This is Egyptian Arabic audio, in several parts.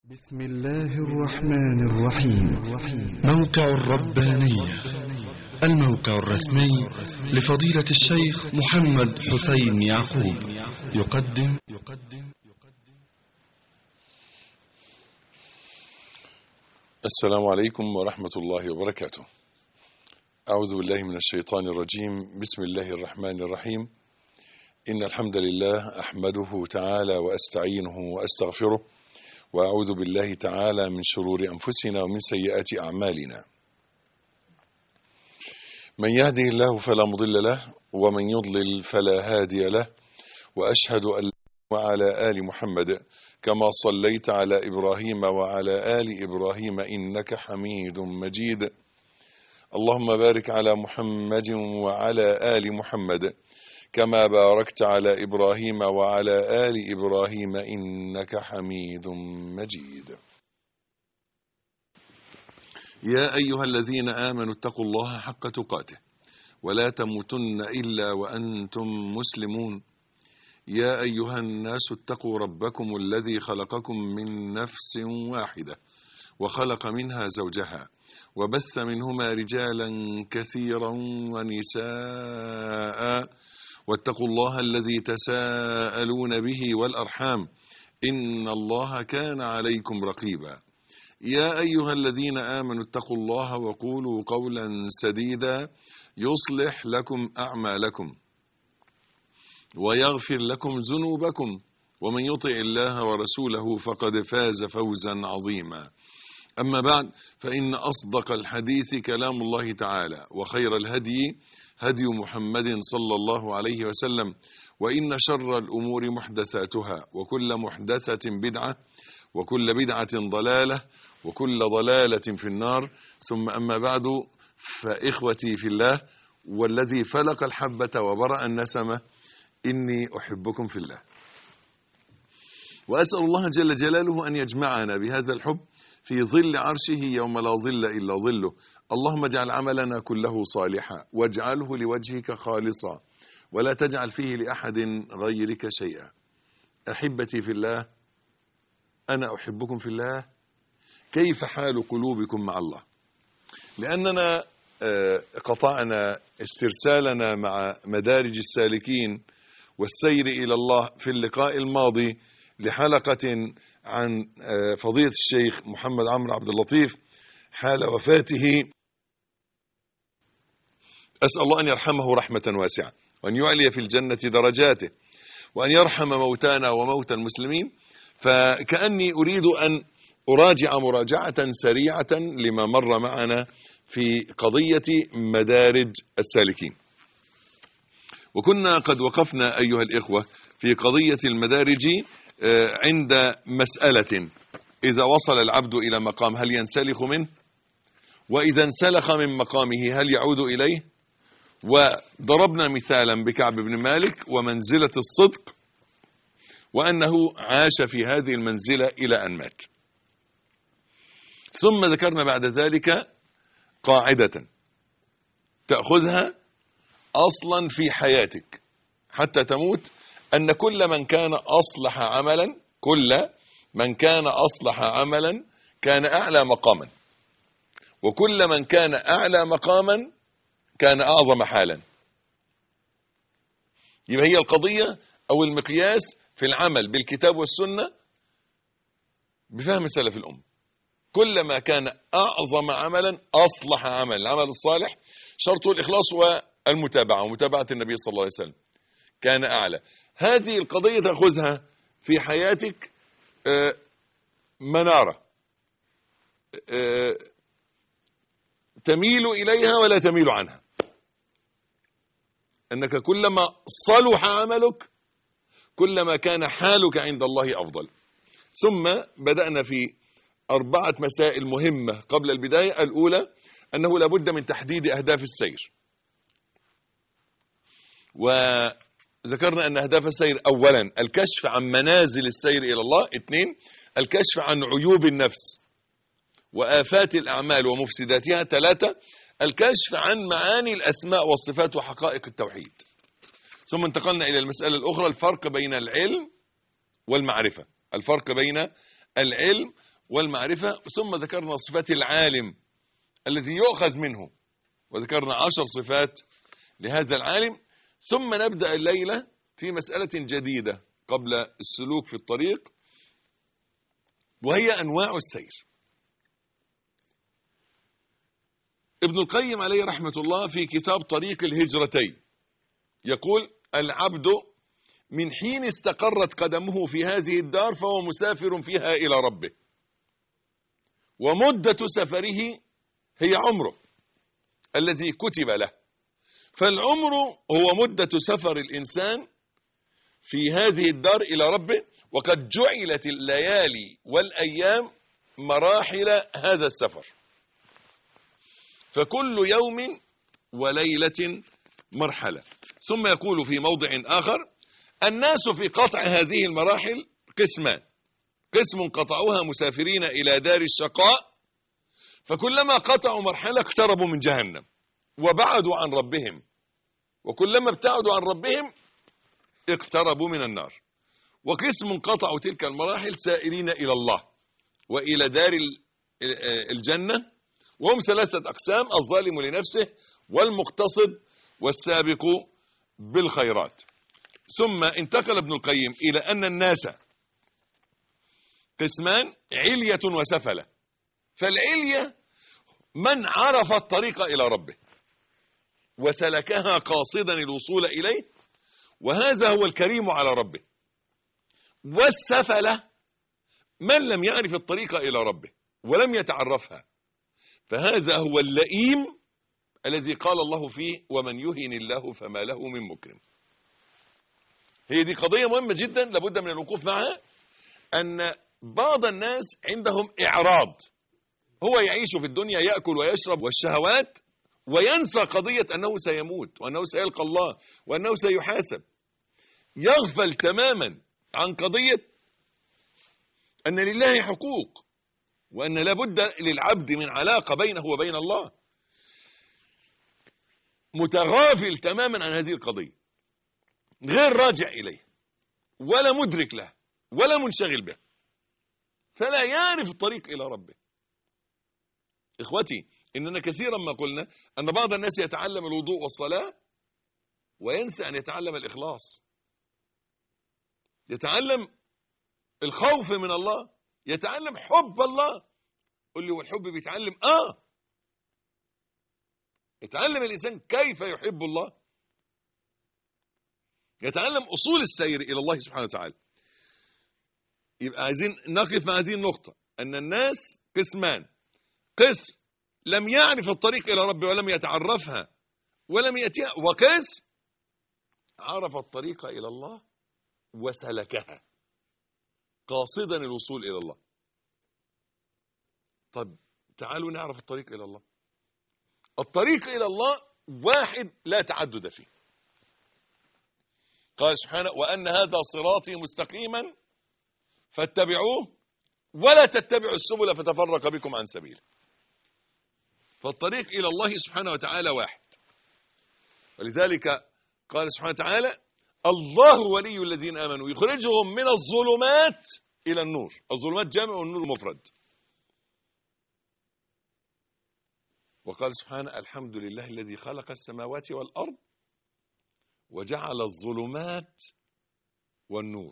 بسم الله الرحمن الرحيم موقع الربانية الموقع الرسمي لفضيلة الشيخ محمد حسين يعقوب يقدم يقدم السلام عليكم ورحمة الله وبركاته أعوذ بالله من الشيطان الرجيم بسم الله الرحمن الرحيم إن الحمد لله أحمده تعالى وأستعينه وأستغفره وأعوذ بالله تعالى من شرور أنفسنا ومن سيئات أعمالنا من يهده الله فلا مضل له ومن يضلل فلا هادي له وأشهد أن وعلى آل محمد كما صليت على إبراهيم وعلى آل إبراهيم إنك حميد مجيد اللهم بارك على محمد وعلى آل محمد كما باركت على إبراهيم وعلى آل إبراهيم إنك حميد مجيد يا أيها الذين آمنوا اتقوا الله حق تقاته ولا تموتن إلا وأنتم مسلمون يا أيها الناس اتقوا ربكم الذي خلقكم من نفس واحدة وخلق منها زوجها وبث منهما رجالا كثيرا ونساء واتقوا الله الذي تساءلون به والأرحام إن الله كان عليكم رقيبا يا أيها الذين آمنوا اتقوا الله وقولوا قولا سديدا يصلح لكم أعمالكم ويغفر لكم ذنوبكم ومن يطع الله ورسوله فقد فاز فوزا عظيما أما بعد فإن أصدق الحديث كلام الله تعالى وخير الهدي هدي محمد صلى الله عليه وسلم وإن شر الأمور محدثاتها وكل محدثة بدعة وكل بدعة ضلالة وكل ضلالة في النار ثم أما بعد فإخوتي في الله والذي فلق الحبة وبرأ النسمة إني أحبكم في الله وأسأل الله جل جلاله أن يجمعنا بهذا الحب في ظل عرشه يوم لا ظل إلا ظله اللهم اجعل عملنا كله صالحا واجعله لوجهك خالصا ولا تجعل فيه لأحد غيرك شيئا أحبتي في الله أنا أحبكم في الله كيف حال قلوبكم مع الله لأننا قطعنا استرسالنا مع مدارج السالكين والسير إلى الله في اللقاء الماضي لحلقة عن فضيلة الشيخ محمد عمرو عبد اللطيف حال وفاته أسأل الله أن يرحمه رحمة واسعة وأن يعلي في الجنة درجاته وأن يرحم موتانا وموتى المسلمين فكأني أريد أن أراجع مراجعة سريعة لما مر معنا في قضية مدارج السالكين وكنا قد وقفنا أيها الإخوة في قضية المدارج عند مسألة إذا وصل العبد إلى مقام هل ينسلخ منه وإذا انسلخ من مقامه هل يعود إليه وضربنا مثالا بكعب بن مالك ومنزلة الصدق وأنه عاش في هذه المنزلة إلى أن مات ثم ذكرنا بعد ذلك قاعدة تأخذها أصلا في حياتك حتى تموت أن كل من كان أصلح عملا كل من كان أصلح عملا كان أعلى مقاما وكل من كان أعلى مقاما كان أعظم حالا يبقى هي القضية أو المقياس في العمل بالكتاب والسنة بفهم سلف الأم كلما كان أعظم عملا أصلح عملا العمل الصالح شرطه الإخلاص والمتابعة ومتابعة النبي صلى الله عليه وسلم كان أعلى هذه القضية تأخذها في حياتك منارة تميل إليها ولا تميل عنها أنك كلما صلح عملك كلما كان حالك عند الله أفضل ثم بدأنا في أربعة مسائل مهمة قبل البداية الأولى أنه لابد من تحديد أهداف السير وذكرنا أن أهداف السير أولا الكشف عن منازل السير إلى الله اثنين الكشف عن عيوب النفس وآفات الأعمال ومفسداتها ثلاثة الكشف عن معاني الأسماء والصفات وحقائق التوحيد ثم انتقلنا إلى المسألة الأخرى الفرق بين العلم والمعرفة الفرق بين العلم والمعرفة ثم ذكرنا صفات العالم الذي يؤخذ منه وذكرنا عشر صفات لهذا العالم ثم نبدأ الليلة في مسألة جديدة قبل السلوك في الطريق وهي أنواع السير ابن القيم عليه رحمة الله في كتاب طريق الهجرتين يقول العبد من حين استقرت قدمه في هذه الدار فهو مسافر فيها إلى ربه ومدة سفره هي عمره الذي كتب له فالعمر هو مدة سفر الإنسان في هذه الدار إلى ربه وقد جعلت الليالي والأيام مراحل هذا السفر فكل يوم وليلة مرحلة ثم يقول في موضع آخر الناس في قطع هذه المراحل قسمان قسم قطعوها مسافرين إلى دار الشقاء فكلما قطعوا مرحلة اقتربوا من جهنم وبعدوا عن ربهم وكلما ابتعدوا عن ربهم اقتربوا من النار وقسم قطعوا تلك المراحل سائرين إلى الله وإلى دار الجنة وهم ثلاثة أقسام الظالم لنفسه والمقتصد والسابق بالخيرات ثم انتقل ابن القيم إلى أن الناس قسمان علية وسفلة فالعلية من عرف الطريق إلى ربه وسلكها قاصدا الوصول إليه وهذا هو الكريم على ربه والسفلة من لم يعرف الطريق إلى ربه ولم يتعرفها فهذا هو اللئيم الذي قال الله فيه ومن يهن الله فما له من مكرم هي دي قضية مهمة جدا لابد من الوقوف معها أن بعض الناس عندهم إعراض هو يعيش في الدنيا يأكل ويشرب والشهوات وينسى قضية أنه سيموت وأنه سيلقى الله وأنه سيحاسب يغفل تماما عن قضية أن لله حقوق وأن لابد للعبد من علاقة بينه وبين الله متغافل تماما عن هذه القضية غير راجع إليه ولا مدرك له ولا منشغل به فلا يعرف الطريق إلى ربه إخوتي إننا كثيرا ما قلنا أن بعض الناس يتعلم الوضوء والصلاة وينسى أن يتعلم الإخلاص يتعلم الخوف من الله يتعلم حب الله قل لي والحب بيتعلم آه يتعلم الإنسان كيف يحب الله يتعلم أصول السير إلى الله سبحانه وتعالى يبقى عايزين نقف مع هذه النقطة أن الناس قسمان قسم لم يعرف الطريق إلى ربه ولم يتعرفها ولم يأتيها وقسم عرف الطريق إلى الله وسلكها قاصدا الوصول إلى الله طب تعالوا نعرف الطريق إلى الله الطريق إلى الله واحد لا تعدد فيه قال سبحانه وأن هذا صراطي مستقيما فاتبعوه ولا تتبعوا السبل فتفرق بكم عن سبيله فالطريق إلى الله سبحانه وتعالى واحد ولذلك قال سبحانه وتعالى الله ولي الذين آمنوا يخرجهم من الظلمات إلى النور الظلمات جامع والنور مفرد وقال سبحانه الحمد لله الذي خلق السماوات والأرض وجعل الظلمات والنور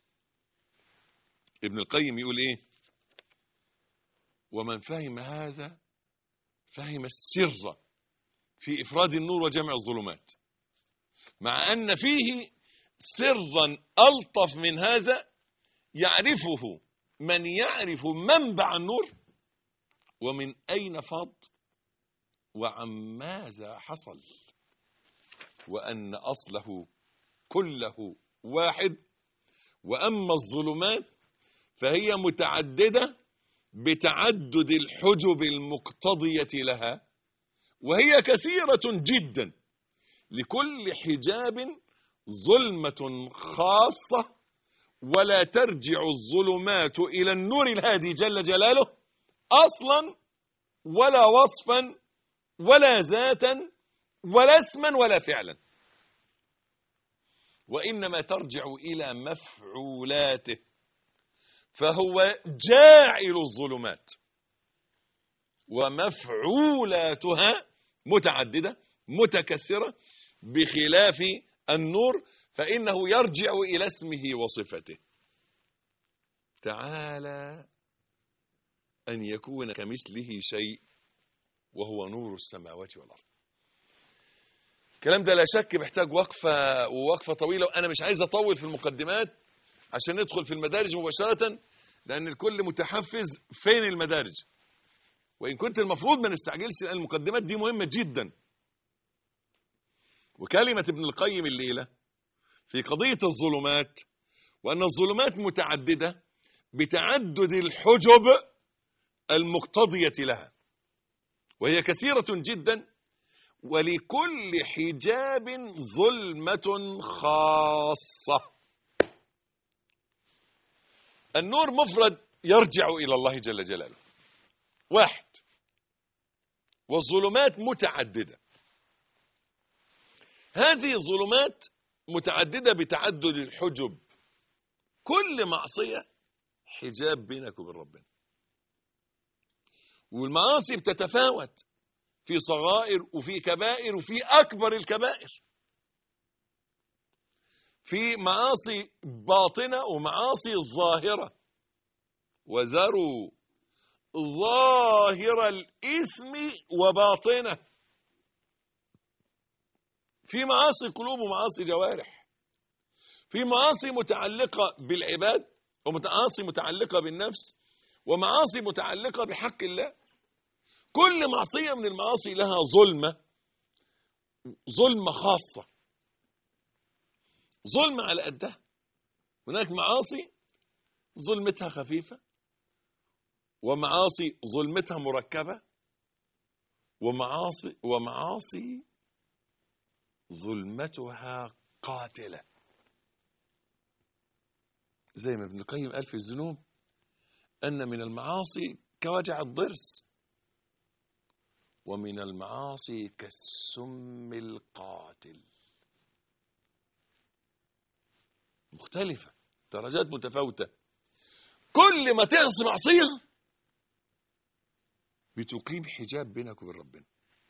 ابن القيم يقول ايه ومن فهم هذا فهم السر في إفراد النور وجمع الظلمات مع أن فيه سرا ألطف من هذا يعرفه من يعرف منبع النور ومن أين فاض وعن ماذا حصل وأن أصله كله واحد وأما الظلمات فهي متعددة بتعدد الحجب المقتضية لها وهي كثيرة جدا لكل حجاب ظلمة خاصة ولا ترجع الظلمات إلى النور الهادي جل جلاله أصلا ولا وصفا ولا ذاتا ولا اسما ولا فعلا وإنما ترجع إلى مفعولاته فهو جاعل الظلمات ومفعولاتها متعددة متكثرة بخلاف النور فإنه يرجع إلى اسمه وصفته تعالى أن يكون كمثله شيء وهو نور السماوات والأرض الكلام ده لا شك محتاج وقفة ووقفة طويلة وأنا مش عايز أطول في المقدمات عشان ندخل في المدارج مباشرة لأن الكل متحفز فين المدارج وإن كنت المفروض ما نستعجلش لأن المقدمات دي مهمة جدا وكلمة ابن القيم الليلة في قضية الظلمات وأن الظلمات متعددة بتعدد الحجب المقتضية لها وهي كثيرة جدا ولكل حجاب ظلمة خاصة النور مفرد يرجع إلى الله جل جلاله واحد والظلمات متعددة هذه الظلمات متعددة بتعدد الحجب كل معصية حجاب بينك وبين ربنا والمعاصي بتتفاوت في صغائر وفي كبائر وفي أكبر الكبائر في معاصي باطنة ومعاصي ظاهرة وذروا ظاهر الإثم وباطنه في معاصي قلوب ومعاصي جوارح في معاصي متعلقة بالعباد ومعاصي متعلقة بالنفس ومعاصي متعلقة بحق الله كل معصية من المعاصي لها ظلمة ظلمة خاصة ظلمة على قدها هناك معاصي ظلمتها خفيفة ومعاصي ظلمتها مركبة ومعاصي ومعاصي ظلمتها قاتلة زي ما ابن القيم قال في الذنوب أن من المعاصي كوجع الضرس ومن المعاصي كالسم القاتل مختلفة درجات متفاوتة كل ما تعصي معصية بتقيم حجاب بينك وبين ربنا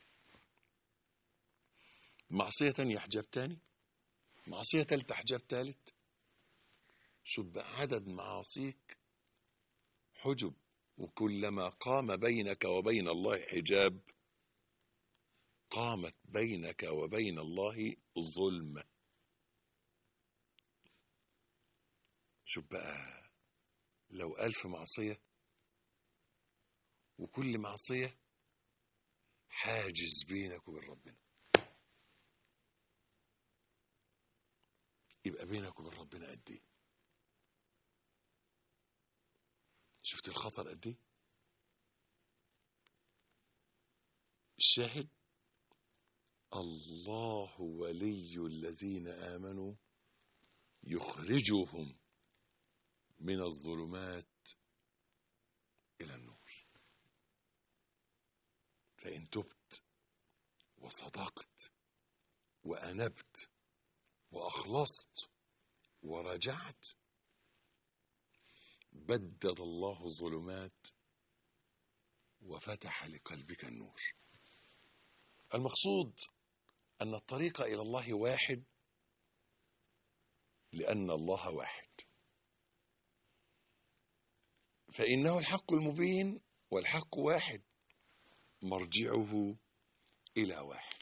معصية تانية حجاب تاني معصية تالتة حجاب تالت شوف بقى عدد معاصيك حجب وكلما قام بينك وبين الله حجاب قامت بينك وبين الله ظلمة شوف بقى لو ألف معصية وكل معصية حاجز بينك وبين ربنا يبقى بينك وبين ربنا قد ايه شفت الخطر قد ايه الشاهد الله ولي الذين آمنوا يخرجهم من الظلمات إلى النور فإن تبت وصدقت وأنبت وأخلصت ورجعت بدد الله الظلمات وفتح لقلبك النور المقصود أن الطريق إلى الله واحد لأن الله واحد فإنه الحق المبين والحق واحد مرجعه إلى واحد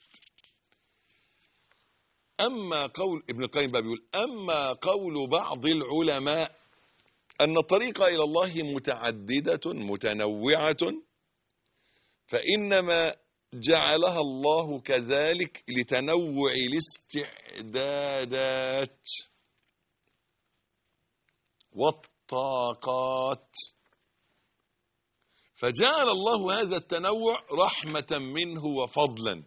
أما قول ابن القيم بقى بيقول أما قول بعض العلماء أن الطريق إلى الله متعددة متنوعة فإنما جعلها الله كذلك لتنوع الاستعدادات والطاقات فجعل الله هذا التنوع رحمة منه وفضلا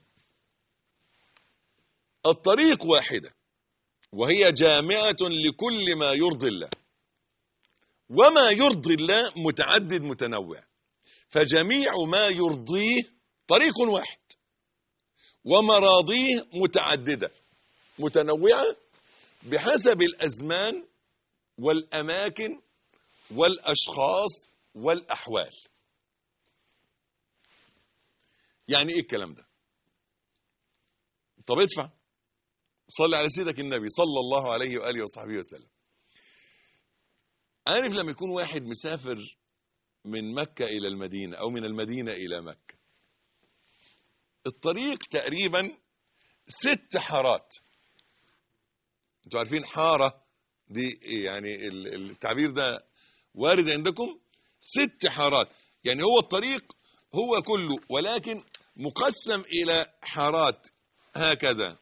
الطريق واحدة وهي جامعة لكل ما يرضي الله وما يرضي الله متعدد متنوع فجميع ما يرضيه طريق واحد ومراضيه متعددة متنوعة بحسب الأزمان والأماكن والاشخاص والاحوال يعني ايه الكلام ده طب ادفع صلي على سيدك النبي صلى الله عليه واله وصحبه وسلم عارف لما يكون واحد مسافر من مكة إلى المدينة أو من المدينة إلى مكة الطريق تقريبا ست حارات انتوا عارفين حارة دي يعني ال- التعبير ده وارد عندكم ست حارات يعني هو الطريق هو كله ولكن مقسم إلى حارات هكذا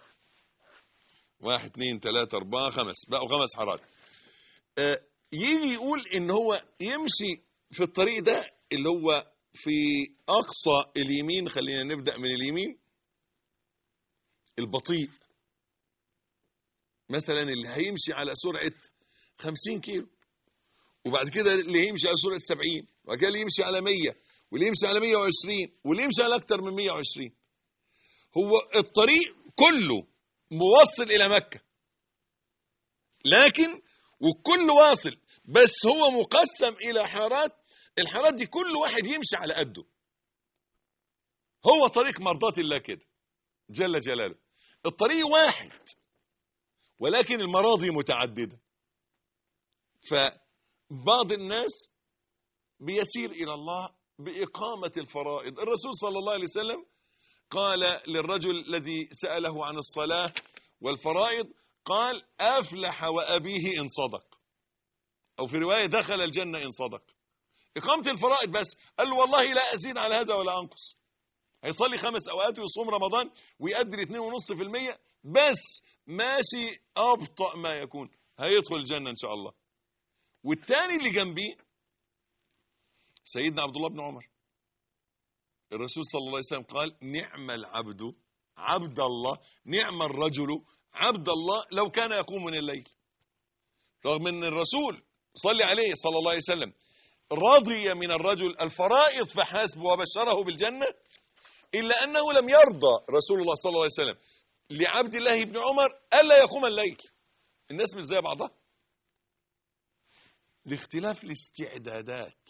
واحد اثنين ثلاثة أربعة خمس بقوا خمس حارات آه، يجي يقول ان هو يمشي في الطريق ده اللي هو في اقصى اليمين خلينا نبدا من اليمين البطيء مثلا اللي هيمشي على سرعه 50 كيلو وبعد كده اللي هيمشي على سرعه 70 وبعد كده اللي يمشي على 100 واللي يمشي على 120 واللي يمشي على اكتر من 120 هو الطريق كله موصل الى مكه لكن والكل واصل بس هو مقسم الى حارات الحارات دي كل واحد يمشي على قده هو طريق مرضات الله كده جل جلاله الطريق واحد ولكن المراضي متعددة فبعض الناس بيسير إلى الله بإقامة الفرائض الرسول صلى الله عليه وسلم قال للرجل الذي سأله عن الصلاة والفرائض قال أفلح وأبيه إن صدق أو في رواية دخل الجنة إن صدق إقامة الفرائض بس قال له والله لا أزيد على هذا ولا أنقص هيصلي خمس أوقات ويصوم رمضان ويقدر 2.5% بس ماشي أبطأ ما يكون هيدخل الجنة إن شاء الله والتاني اللي جنبيه سيدنا عبد الله بن عمر الرسول صلى الله عليه وسلم قال نعم العبد عبد الله نعم الرجل عبد الله لو كان يقوم من الليل رغم ان الرسول صلي عليه صلى الله عليه وسلم رضي من الرجل الفرائض فحسب وبشره بالجنة إلا أنه لم يرضى رسول الله صلى الله عليه وسلم لعبد الله بن عمر ألا يقوم الليل الناس مش زي بعضها لاختلاف الاستعدادات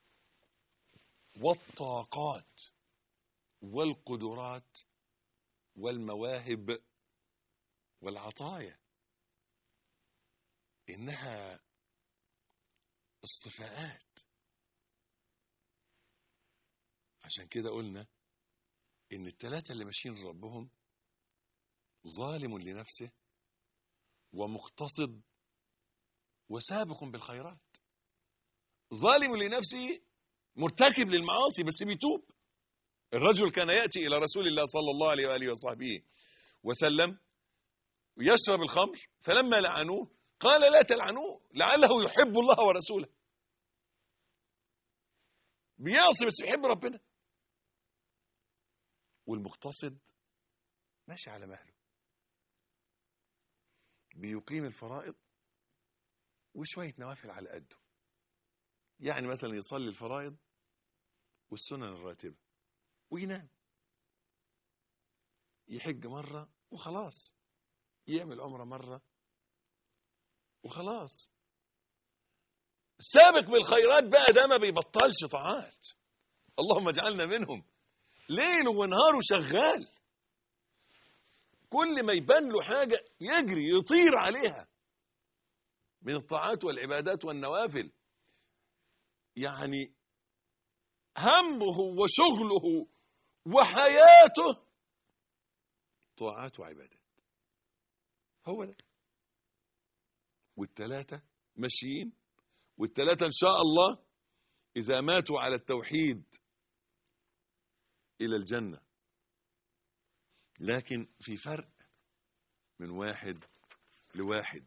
والطاقات والقدرات والمواهب والعطايا إنها اصطفاءات عشان كده قلنا ان الثلاثة اللي ماشيين ربهم ظالم لنفسه ومقتصد وسابق بالخيرات ظالم لنفسه مرتكب للمعاصي بس بيتوب الرجل كان يأتي إلى رسول الله صلى الله عليه وآله وصحبه وسلم يشرب الخمر فلما لعنوه قال لا تلعنوه لعله يحب الله ورسوله بيعصي بس بيحب ربنا والمقتصد ماشي على مهله بيقيم الفرائض وشوية نوافل على قده يعني مثلا يصلي الفرائض والسنن الراتبة وينام يحج مرة وخلاص يعمل عمرة مرة وخلاص سابق بالخيرات بقى ده ما بيبطلش طاعات اللهم اجعلنا منهم ليل ونهار شغال كل ما يبان له حاجة يجري يطير عليها من الطاعات والعبادات والنوافل يعني همه وشغله وحياته طاعات وعبادات هو ده والثلاثة ماشيين والثلاثة إن شاء الله إذا ماتوا على التوحيد إلى الجنة لكن في فرق من واحد لواحد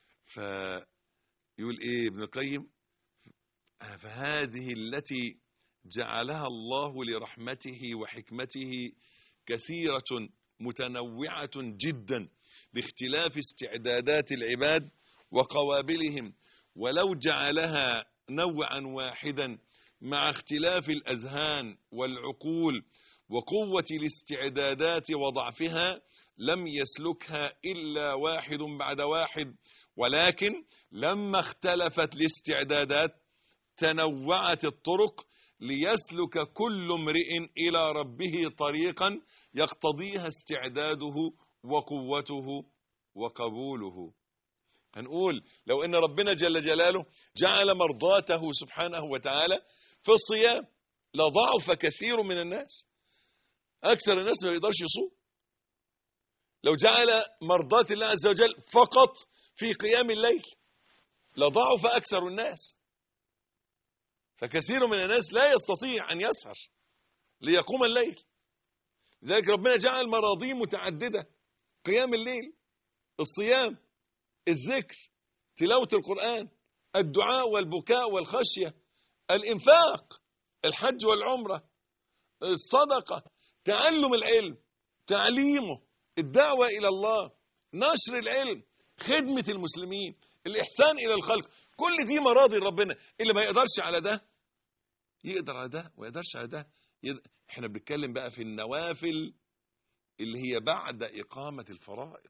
فيقول إيه ابن القيم فهذه التي جعلها الله لرحمته وحكمته كثيرة متنوعة جدا لاختلاف استعدادات العباد وقوابلهم ولو جعلها نوعا واحدا مع اختلاف الأذهان والعقول وقوة الاستعدادات وضعفها لم يسلكها إلا واحد بعد واحد ولكن لما اختلفت الاستعدادات تنوعت الطرق ليسلك كل امرئ إلى ربه طريقا يقتضيها استعداده وقوته وقبوله هنقول لو ان ربنا جل جلاله جعل مرضاته سبحانه وتعالى في الصيام لضعف كثير من الناس اكثر الناس ما يقدرش يصوم لو جعل مرضاة الله عز وجل فقط في قيام الليل لضعف اكثر الناس فكثير من الناس لا يستطيع ان يسهر ليقوم الليل لذلك ربنا جعل مراضي متعدده قيام الليل الصيام الذكر تلاوة القرآن الدعاء والبكاء والخشية الإنفاق الحج والعمرة الصدقة تعلم العلم تعليمه الدعوة إلى الله نشر العلم خدمة المسلمين الإحسان إلى الخلق كل دي مراضي ربنا اللي ما يقدرش على ده يقدر على ده وما يقدرش على ده يد... احنا بنتكلم بقى في النوافل اللي هي بعد إقامة الفرائض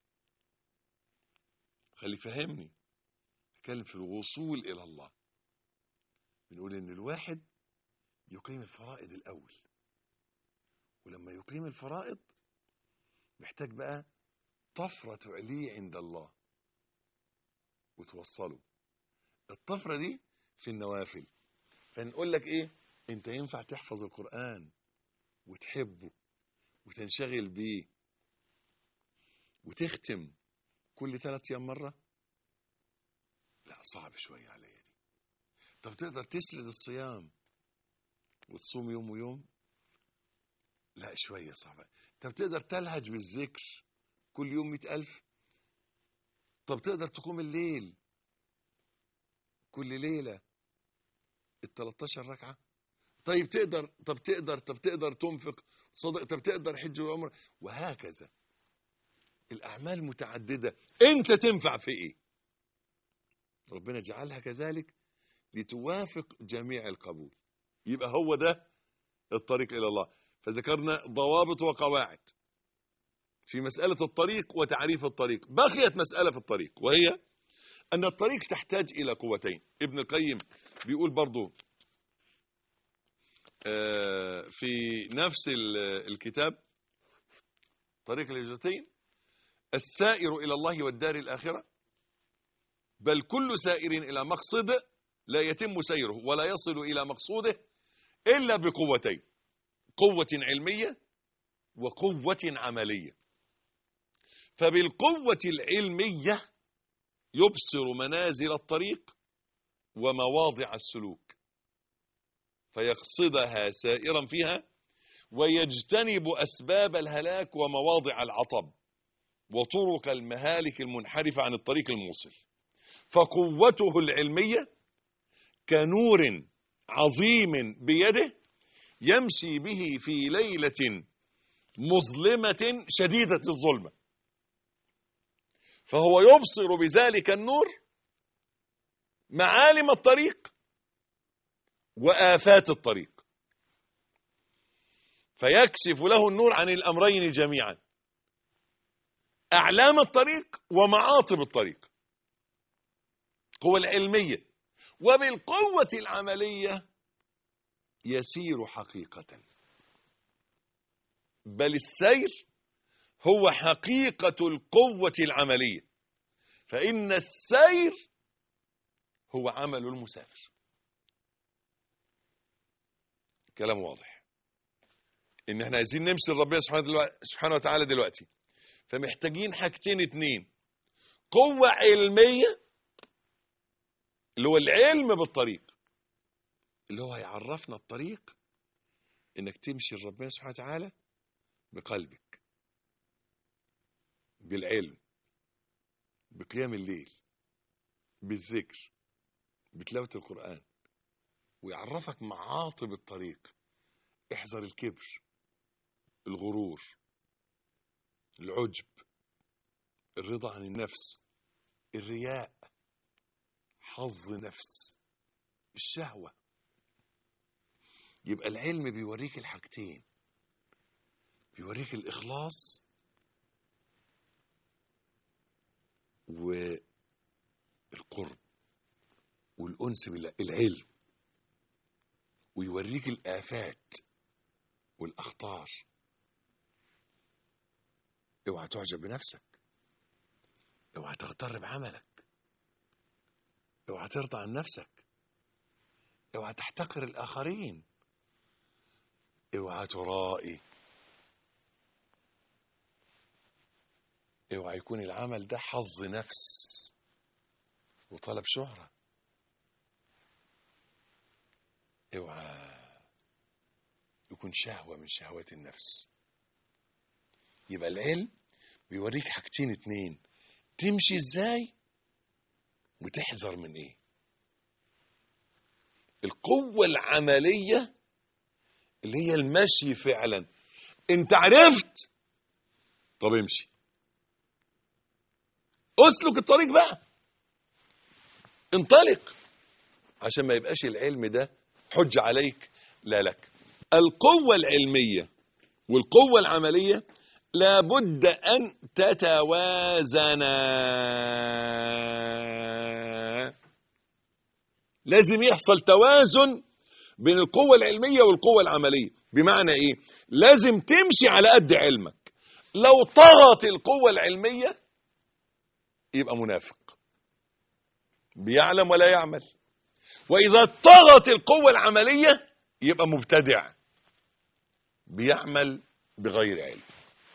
خلي فهمني اتكلم في الوصول الى الله بنقول ان الواحد يقيم الفرائض الاول ولما يقيم الفرائض محتاج بقى طفرة تعليه عند الله وتوصله الطفرة دي في النوافل فنقول لك ايه انت ينفع تحفظ القرآن وتحبه وتنشغل بيه وتختم كل ثلاث ايام مره لا صعب شويه عليا دي طب تقدر تسرد الصيام وتصوم يوم ويوم لا شويه صعبه طب تقدر تلهج بالذكر كل يوم مئة ألف طب تقدر تقوم الليل كل ليلة ال 13 ركعة طيب تقدر طب تقدر طب تقدر تنفق صدق طب تقدر حج وعمره وهكذا الأعمال متعددة أنت تنفع في إيه ربنا جعلها كذلك لتوافق جميع القبول يبقى هو ده الطريق إلى الله فذكرنا ضوابط وقواعد في مسألة الطريق وتعريف الطريق بقيت مسألة في الطريق وهي أن الطريق تحتاج إلى قوتين ابن القيم بيقول برضو في نفس الكتاب طريق الهجرتين السائر إلى الله والدار الآخرة بل كل سائر إلى مقصد لا يتم سيره ولا يصل إلى مقصوده إلا بقوتين قوة علمية وقوة عملية فبالقوة العلمية يبصر منازل الطريق ومواضع السلوك فيقصدها سائرا فيها ويجتنب أسباب الهلاك ومواضع العطب وطرق المهالك المنحرفة عن الطريق الموصل فقوته العلمية كنور عظيم بيده يمشي به في ليلة مظلمة شديدة الظلمة فهو يبصر بذلك النور معالم الطريق وآفات الطريق فيكشف له النور عن الأمرين جميعا أعلام الطريق ومعاطب الطريق قوة العلمية وبالقوة العملية يسير حقيقة بل السير هو حقيقة القوة العملية فإن السير هو عمل المسافر كلام واضح ان احنا عايزين نمشي لربنا سبحانه وتعالى دلوقتي فمحتاجين حاجتين اتنين قوة علمية اللي هو العلم بالطريق اللي هو هيعرفنا الطريق انك تمشي لربنا سبحانه وتعالى بقلبك بالعلم بقيام الليل بالذكر بتلاوة القرآن ويعرفك معاطب الطريق احذر الكبر الغرور العجب الرضا عن النفس الرياء حظ نفس الشهوة يبقى العلم بيوريك الحاجتين بيوريك الإخلاص القرب والأنس بالله العلم ويوريك الآفات والأخطار اوعى تعجب بنفسك اوعى تغتر بعملك اوعى ترضى عن نفسك اوعى تحتقر الآخرين اوعى ترائي اوعى يكون العمل ده حظ نفس وطلب شهرة اوعى يكون شهوة من شهوات النفس يبقى العلم بيوريك حاجتين اتنين تمشي ازاي وتحذر من ايه القوة العملية اللي هي المشي فعلا انت عرفت طب امشي اسلك الطريق بقى انطلق عشان ما يبقاش العلم ده حج عليك لا لك القوة العلمية والقوة العملية لابد أن تتوازنا لازم يحصل توازن بين القوة العلمية والقوة العملية بمعنى ايه لازم تمشي على قد علمك لو طغت القوة العلمية يبقى منافق بيعلم ولا يعمل وإذا طغت القوة العملية يبقى مبتدع بيعمل بغير علم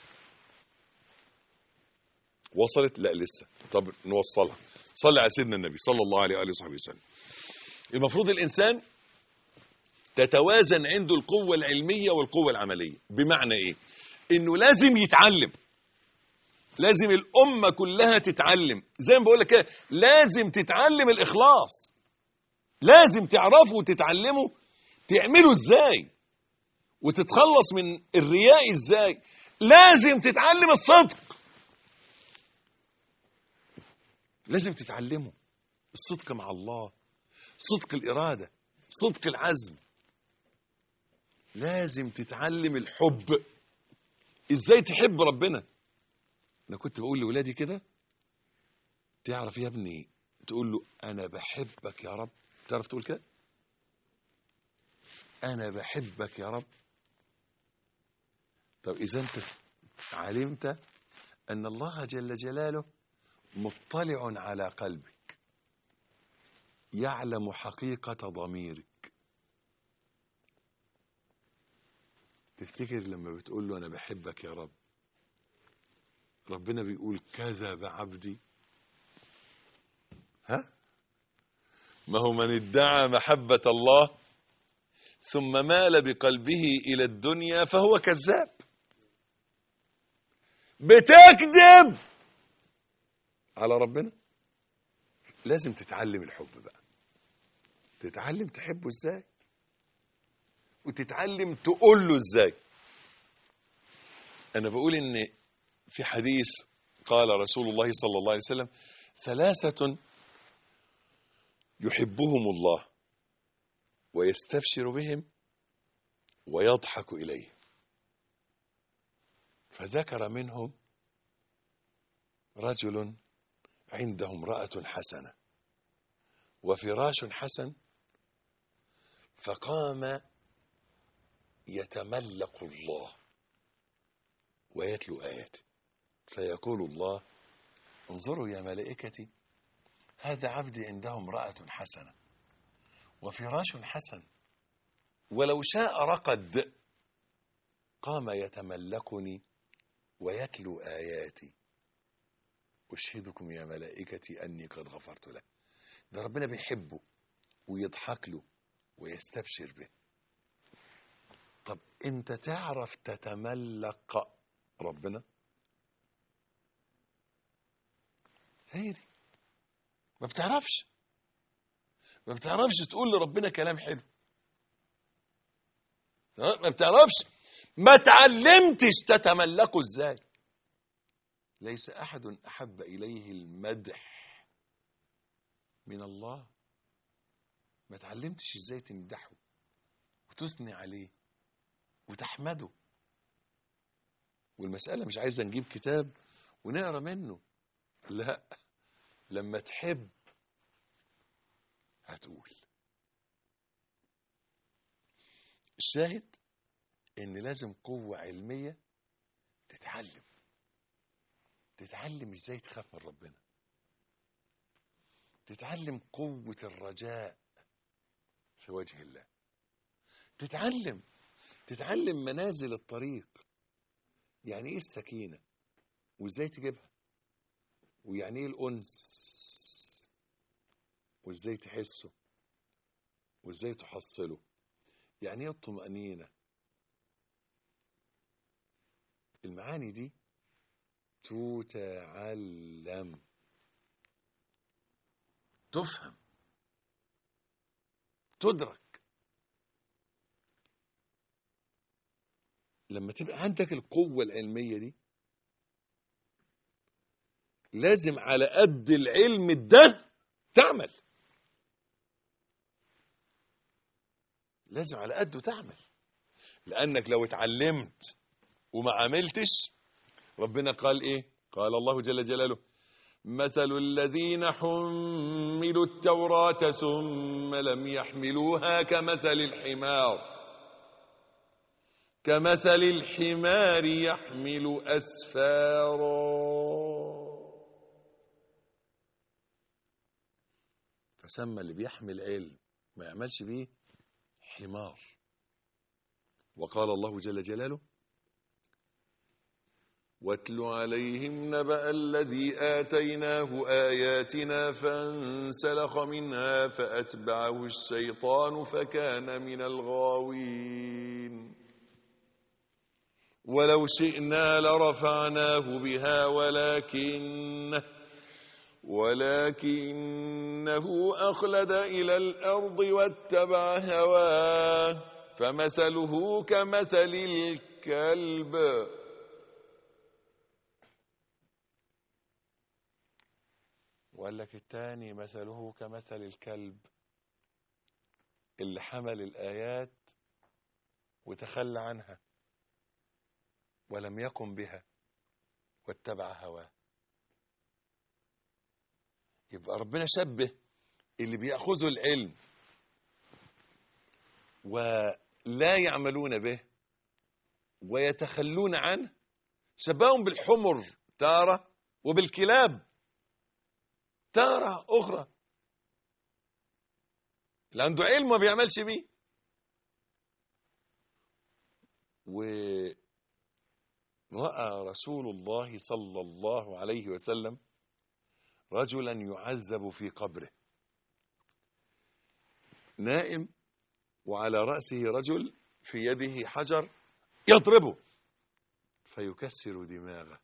وصلت لا لسه طب نوصلها صلي على سيدنا النبي صلى الله عليه وآله وصحبه وسلم المفروض الإنسان تتوازن عنده القوة العلمية والقوة العملية بمعنى إيه إنه لازم يتعلم لازم الأمة كلها تتعلم زي ما بقول لك كده لازم تتعلم الإخلاص لازم تعرفوا وتتعلموا تعملوا إزاي وتتخلص من الرياء إزاي لازم تتعلم الصدق لازم تتعلموا الصدق مع الله صدق الإرادة صدق العزم لازم تتعلم الحب ازاي تحب ربنا انا كنت بقول لولادي كده تعرف يا ابني تقول له انا بحبك يا رب تعرف تقول كده انا بحبك يا رب طب اذا انت علمت ان الله جل جلاله مطلع على قلبك يعلم حقيقة ضميرك تفتكر لما بتقول له أنا بحبك يا رب ربنا بيقول كذب عبدي ها ما هو من ادعى محبة الله ثم مال بقلبه إلى الدنيا فهو كذاب بتكذب على ربنا لازم تتعلم الحب بقى تتعلم تحبه ازاي وتتعلم تقول له ازاي انا بقول ان في حديث قال رسول الله صلى الله عليه وسلم ثلاثة يحبهم الله ويستبشر بهم ويضحك إليهم فذكر منهم رجل عنده امرأة حسنة وفراش حسن فقام يتملق الله ويتلو آياته فيقول الله انظروا يا ملائكتي هذا عبدي عنده امرأة حسنة وفراش حسن ولو شاء رقد قام يتملقني ويتلو آياتي أشهدكم يا ملائكتي أني قد غفرت له ده ربنا بيحبه ويضحك له ويستبشر به طب انت تعرف تتملق ربنا هي دي ما بتعرفش ما بتعرفش تقول لربنا كلام حلو ما بتعرفش ما تعلمتش تتملكه ازاي ليس احد احب اليه المدح من الله ما تعلمتش ازاي تمدحه وتثني عليه وتحمده والمسألة مش عايزة نجيب كتاب ونقرا منه لا لما تحب هتقول الشاهد ان لازم قوة علمية تتعلم تتعلم ازاي تخاف من ربنا تتعلم قوة الرجاء في وجه الله تتعلم تتعلم منازل الطريق يعني ايه السكينة وازاي تجيبها ويعني ايه الأنس وازاي تحسه وازاي تحصله يعني ايه الطمأنينة المعاني دي تتعلم تفهم تدرك لما تبقى عندك القوة العلمية دي لازم على قد العلم ده تعمل لازم على قده تعمل لأنك لو اتعلمت وما عملتش ربنا قال ايه قال الله جل جلاله مثل الذين حملوا التوراة ثم لم يحملوها كمثل الحمار كمثل الحمار يحمل أسفارا فسمى اللي بيحمل علم ما يعملش بيه حمار وقال الله جل جلاله واتل عليهم نبأ الذي آتيناه آياتنا فانسلخ منها فأتبعه الشيطان فكان من الغاوين ولو شئنا لرفعناه بها ولكنه ولكنه أخلد إلى الأرض واتبع هواه فمثله كمثل الكلب وقال لك التاني مثله كمثل الكلب اللي حمل الآيات وتخلى عنها ولم يقم بها واتبع هواه يبقى ربنا شبه اللي بيأخذوا العلم ولا يعملون به ويتخلون عنه شبههم بالحمر تارة وبالكلاب تارة أخرى اللي عنده علم ما بيعملش بيه ورأى رسول الله صلى الله عليه وسلم رجلا يعذب في قبره نائم وعلى رأسه رجل في يده حجر يضربه فيكسر دماغه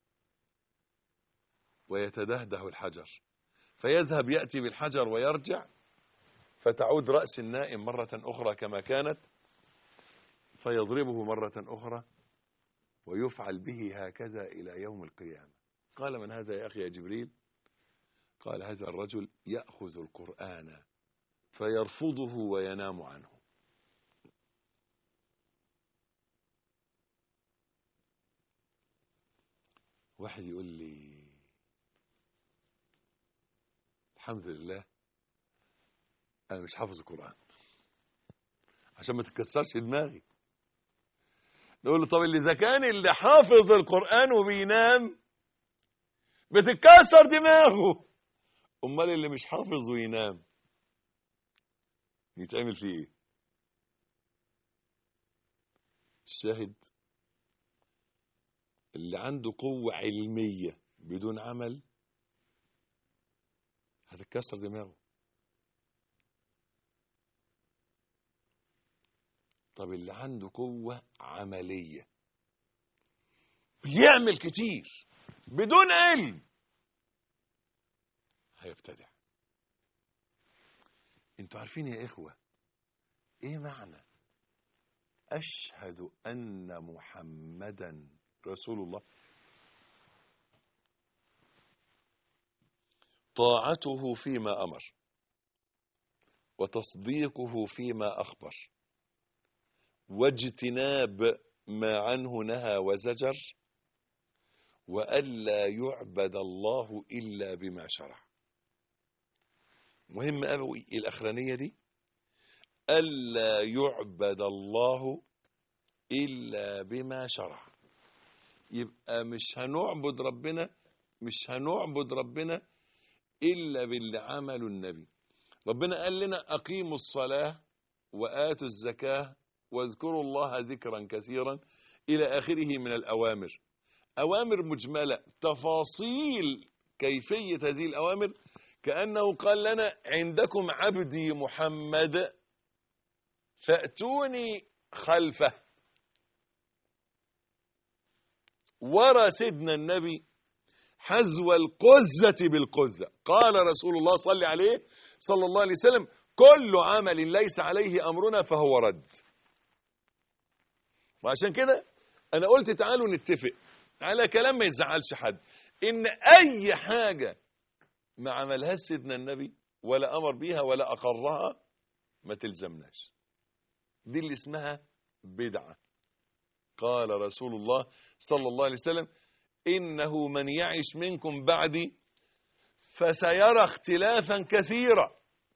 ويتدهده الحجر فيذهب يأتي بالحجر ويرجع فتعود رأس النائم مرة أخرى كما كانت فيضربه مرة أخرى ويفعل به هكذا إلى يوم القيامة قال من هذا يا أخي يا جبريل قال هذا الرجل يأخذ القرآن فيرفضه وينام عنه واحد يقول لي الحمد لله انا مش حافظ القرآن عشان ما تتكسرش دماغي نقول له طب اللي اذا كان اللي حافظ القرآن وبينام بتتكسر دماغه امال اللي مش حافظ وينام يتعمل فيه ايه الشاهد اللي عنده قوة علمية بدون عمل هتتكسر دماغه طب اللي عنده قوة عملية بيعمل كتير بدون علم هيبتدع انتوا عارفين يا اخوة ايه معنى اشهد ان محمدا رسول الله طاعته فيما امر وتصديقه فيما اخبر واجتناب ما عنه نهى وزجر والا يعبد الله الا بما شرع مهم قوي الاخرانيه دي الا يعبد الله الا بما شرع يبقى مش هنعبد ربنا مش هنعبد ربنا الا باللي عمله النبي ربنا قال لنا اقيموا الصلاه واتوا الزكاه واذكروا الله ذكرا كثيرا الى اخره من الاوامر اوامر مجمله تفاصيل كيفيه هذه الاوامر كانه قال لنا عندكم عبدي محمد فاتوني خلفه ورى سيدنا النبي حذو القزة بالقزة قال رسول الله صلى عليه صلى الله عليه وسلم كل عمل ليس عليه أمرنا فهو رد وعشان كده أنا قلت تعالوا نتفق على كلام ما يزعلش حد إن أي حاجة ما عملهاش سيدنا النبي ولا أمر بيها ولا أقرها ما تلزمناش دي اللي اسمها بدعة قال رسول الله صلى الله عليه وسلم إنه من يعش منكم بعدي فسيرى اختلافا كثيرا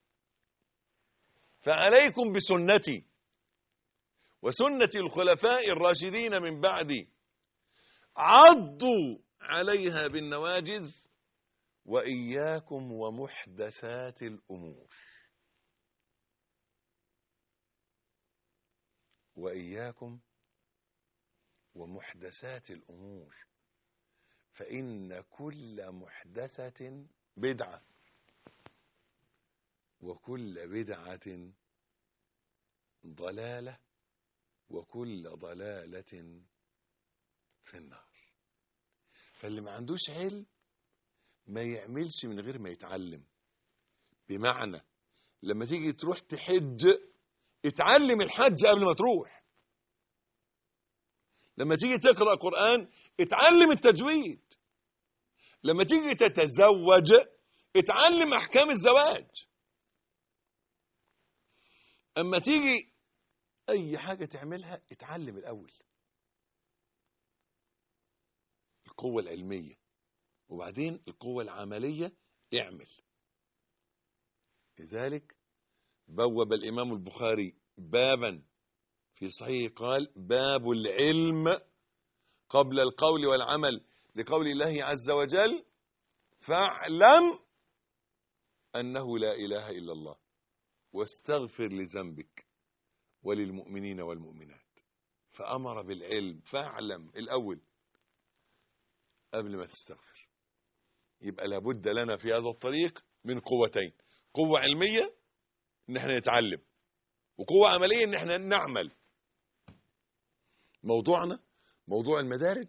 فعليكم بسنتي وسنة الخلفاء الراشدين من بعدي عضوا عليها بالنواجذ وإياكم ومحدثات الأمور وإياكم ومحدثات الأمور فإن كل محدثة بدعة وكل بدعة ضلالة وكل ضلالة في النار فاللي ما عندوش علم ما يعملش من غير ما يتعلم بمعنى لما تيجي تروح تحج اتعلم الحج قبل ما تروح لما تيجي تقرأ قرآن اتعلم التجويد لما تيجي تتزوج اتعلم احكام الزواج اما تيجي اي حاجة تعملها اتعلم الاول القوة العلمية وبعدين القوة العملية اعمل لذلك بوب الامام البخاري بابا في صحيح قال باب العلم قبل القول والعمل لقول الله عز وجل فاعلم أنه لا إله إلا الله واستغفر لذنبك وللمؤمنين والمؤمنات فأمر بالعلم فاعلم الأول قبل ما تستغفر يبقى لابد لنا في هذا الطريق من قوتين قوة علمية ان احنا نتعلم وقوة عملية ان احنا نعمل موضوعنا موضوع المدارج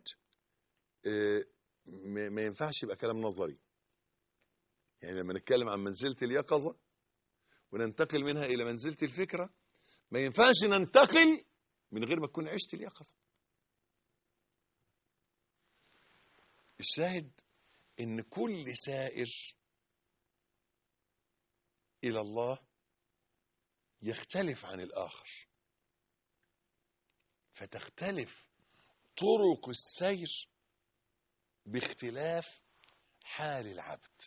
ما ينفعش يبقى كلام نظري يعني لما نتكلم عن منزلة اليقظة وننتقل منها إلى منزلة الفكرة ما ينفعش ننتقل من غير ما تكون عشت اليقظة الشاهد إن كل سائر إلى الله يختلف عن الآخر فتختلف طرق السير باختلاف حال العبد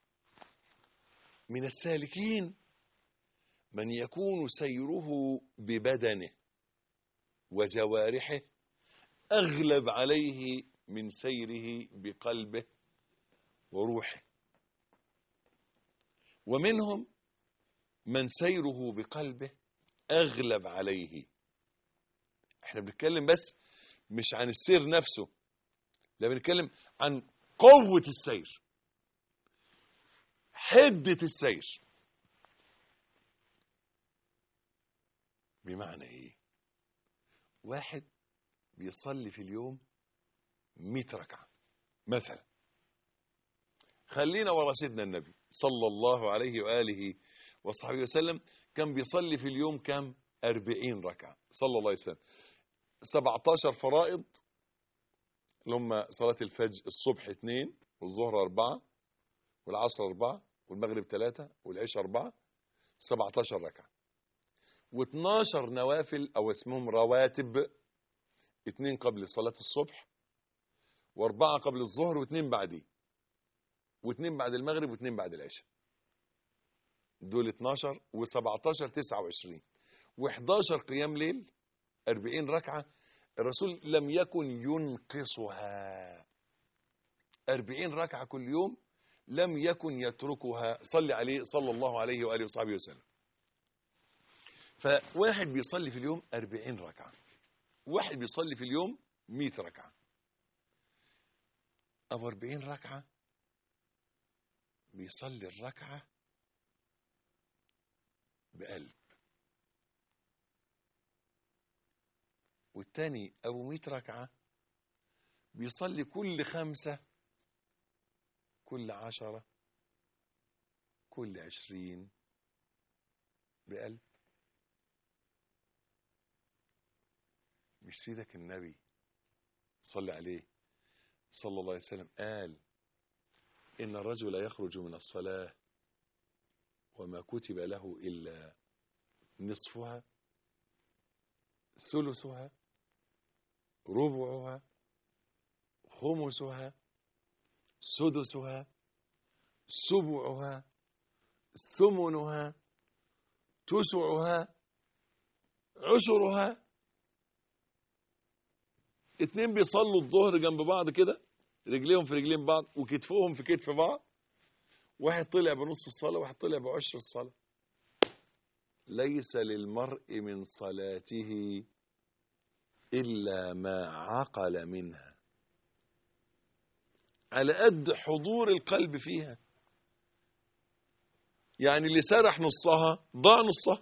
من السالكين من يكون سيره ببدنه وجوارحه أغلب عليه من سيره بقلبه وروحه ومنهم من سيره بقلبه أغلب عليه احنا بنتكلم بس مش عن السير نفسه لا بنتكلم عن قوة السير حدة السير بمعنى ايه واحد بيصلي في اليوم مئة ركعة مثلا خلينا ورا سيدنا النبي صلى الله عليه وآله وصحبه وسلم كان بيصلي في اليوم كم أربعين ركعة صلى الله عليه وسلم 17 فرائض اللي هم صلاة الفجر الصبح اثنين والظهر أربعة والعصر أربعة والمغرب ثلاثة والعشاء أربعة 17 ركعة و12 نوافل أو اسمهم رواتب اثنين قبل صلاة الصبح وأربعة قبل الظهر واثنين بعديه واثنين بعد المغرب واثنين بعد العشاء دول 12 و17 29 و11 قيام ليل 40 ركعة الرسول لم يكن ينقصها 40 ركعة كل يوم لم يكن يتركها صلي عليه صلى الله عليه وآله وصحبه وسلم فواحد بيصلي في اليوم 40 ركعة واحد بيصلي في اليوم 100 ركعة أو 40 ركعة بيصلي الركعة بقلب والتاني أبو 100 ركعة بيصلي كل خمسة كل عشرة كل عشرين بقلب مش سيدك النبي صلى عليه صلى الله عليه وسلم قال إن الرجل يخرج من الصلاة وما كتب له إلا نصفها ثلثها ربعها خمسها سدسها سبعها ثمنها تسعها عشرها اتنين بيصلوا الظهر جنب بعض كده رجليهم في رجلين بعض وكتفهم في كتف بعض واحد طلع بنص الصلاة واحد طلع بعشر الصلاة ليس للمرء من صلاته إلا ما عقل منها على قد حضور القلب فيها يعني اللي سرح نصها ضاع نصها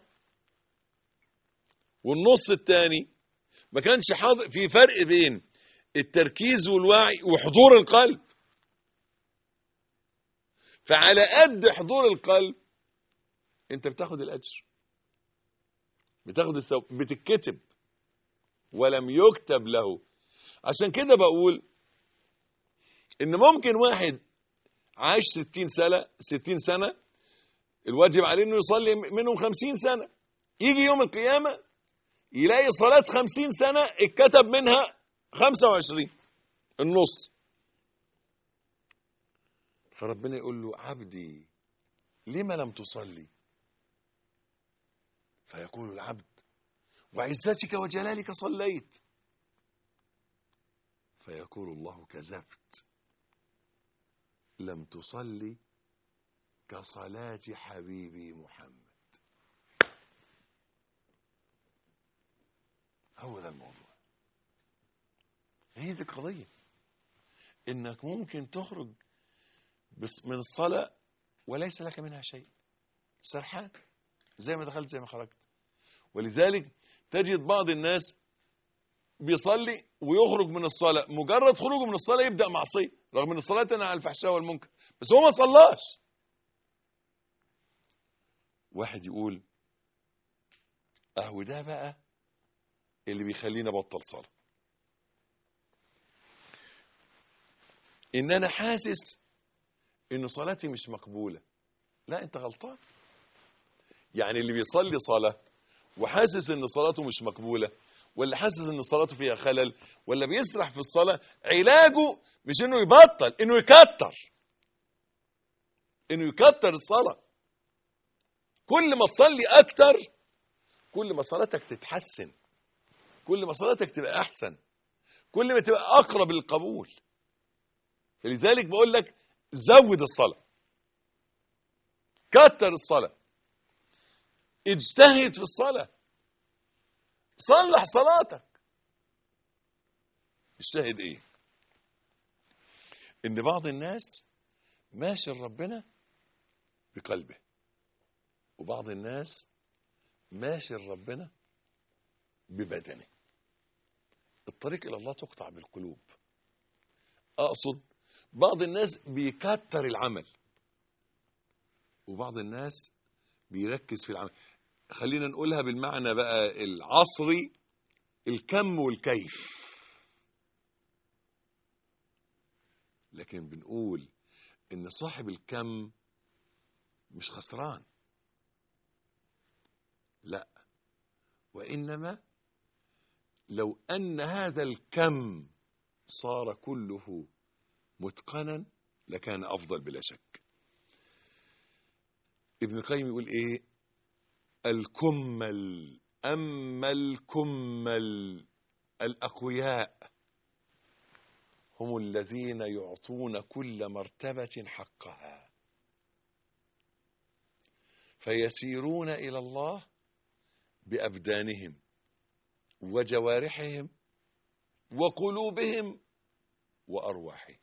والنص الثاني ما كانش حاضر في فرق بين التركيز والوعي وحضور القلب فعلى قد حضور القلب انت بتاخد الاجر بتاخد الثواب بتتكتب ولم يكتب له عشان كده بقول ان ممكن واحد عاش 60 سنه 60 سنه الواجب عليه انه يصلي منهم 50 سنه يجي يوم القيامه يلاقي صلاه 50 سنه اتكتب منها 25 النص فربنا يقول له عبدي لما لم تصلي فيقول العبد وعزتك وجلالك صليت فيقول الله كذبت لم تصلي كصلاة حبيبي محمد هو ده الموضوع هي دي القضية انك ممكن تخرج بس من الصلاة وليس لك منها شيء سرحان زي ما دخلت زي ما خرجت ولذلك تجد بعض الناس بيصلي ويخرج من الصلاة مجرد خروجه من الصلاة يبدأ معصية رغم ان الصلاة تنهى عن الفحشاء والمنكر بس هو ما صلاش واحد يقول اهو ده بقى اللي بيخليني ابطل صلاة ان انا حاسس ان صلاتي مش مقبولة لا انت غلطان يعني اللي بيصلي صلاة وحاسس ان صلاته مش مقبولة ولا حاسس ان صلاته فيها خلل ولا بيسرح في الصلاة علاجه مش انه يبطل انه يكتر انه يكتر الصلاة كل ما تصلي اكتر كل ما صلاتك تتحسن كل ما صلاتك تبقى احسن كل ما تبقى اقرب للقبول فلذلك بقول لك زود الصلاة كتر الصلاة اجتهد في الصلاة صلح صلاتك الشاهد ايه ان بعض الناس ماشي لربنا بقلبه وبعض الناس ماشي لربنا ببدنه الطريق الى الله تقطع بالقلوب اقصد بعض الناس بيكتر العمل وبعض الناس بيركز في العمل خلينا نقولها بالمعنى بقى العصري الكم والكيف لكن بنقول ان صاحب الكم مش خسران لا وانما لو ان هذا الكم صار كله متقنا لكان افضل بلا شك ابن القيم يقول ايه الكمل اما الكمل الاقوياء هم الذين يعطون كل مرتبه حقها فيسيرون الى الله بابدانهم وجوارحهم وقلوبهم وارواحهم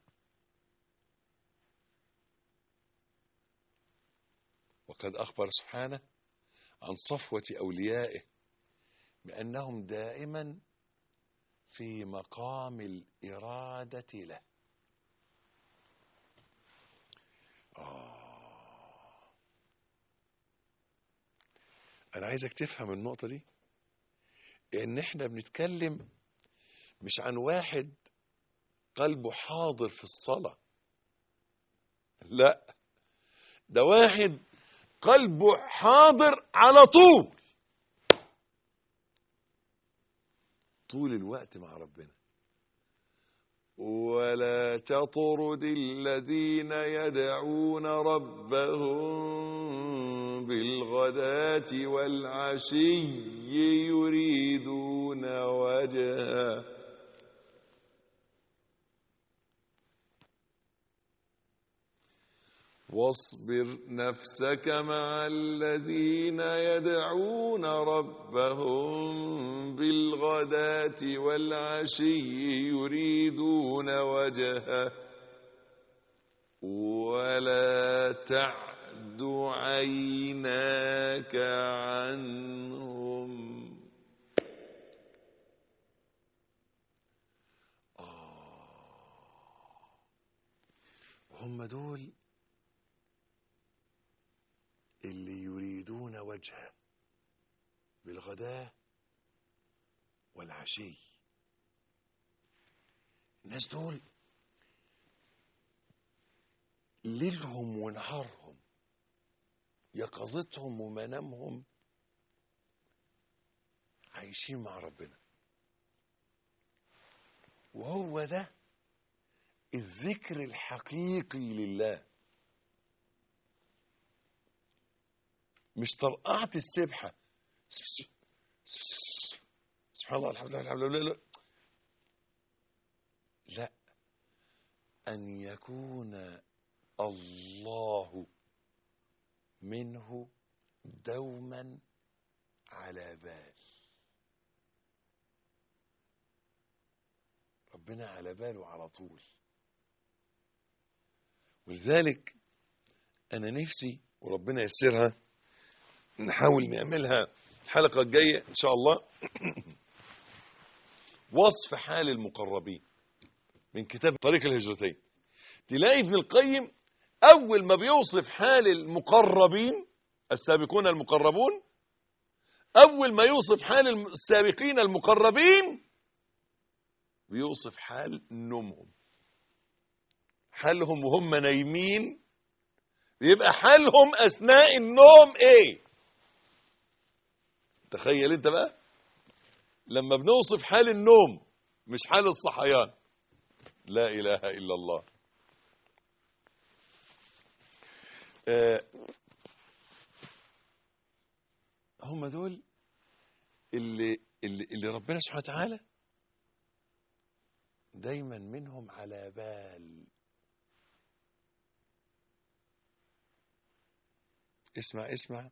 وقد اخبر سبحانه عن صفوه اوليائه بانهم دائما في مقام الاراده له آه. انا عايزك تفهم النقطه دي ان احنا بنتكلم مش عن واحد قلبه حاضر في الصلاه لا ده واحد قلبه حاضر على طول طول الوقت مع ربنا ولا تطرد الذين يدعون ربهم بالغداة والعشي يريدون وجهه واصبر نفسك مع الذين يدعون ربهم بالغداة والعشي يريدون وجهه ولا تعد عيناك عنهم آه هم دول اللي يريدون وجهه بالغداة والعشي الناس دول ليلهم ونهارهم يقظتهم ومنامهم عايشين مع ربنا وهو ده الذكر الحقيقي لله مش طرقعت السبحة سبحان الله الحمد لله الحمد لله لا لا أن يكون الله منه دوما على بال ربنا على باله على طول ولذلك أنا نفسي وربنا يسرها نحاول نعملها الحلقة الجاية إن شاء الله وصف حال المقربين من كتاب طريق الهجرتين تلاقي ابن القيم أول ما بيوصف حال المقربين السابقون المقربون أول ما يوصف حال السابقين المقربين بيوصف حال نومهم حالهم وهم نايمين يبقى حالهم أثناء النوم إيه تخيل انت بقى لما بنوصف حال النوم مش حال الصحيان لا اله الا الله آه هم دول اللي, اللي اللي ربنا سبحانه وتعالى دايما منهم على بال اسمع اسمع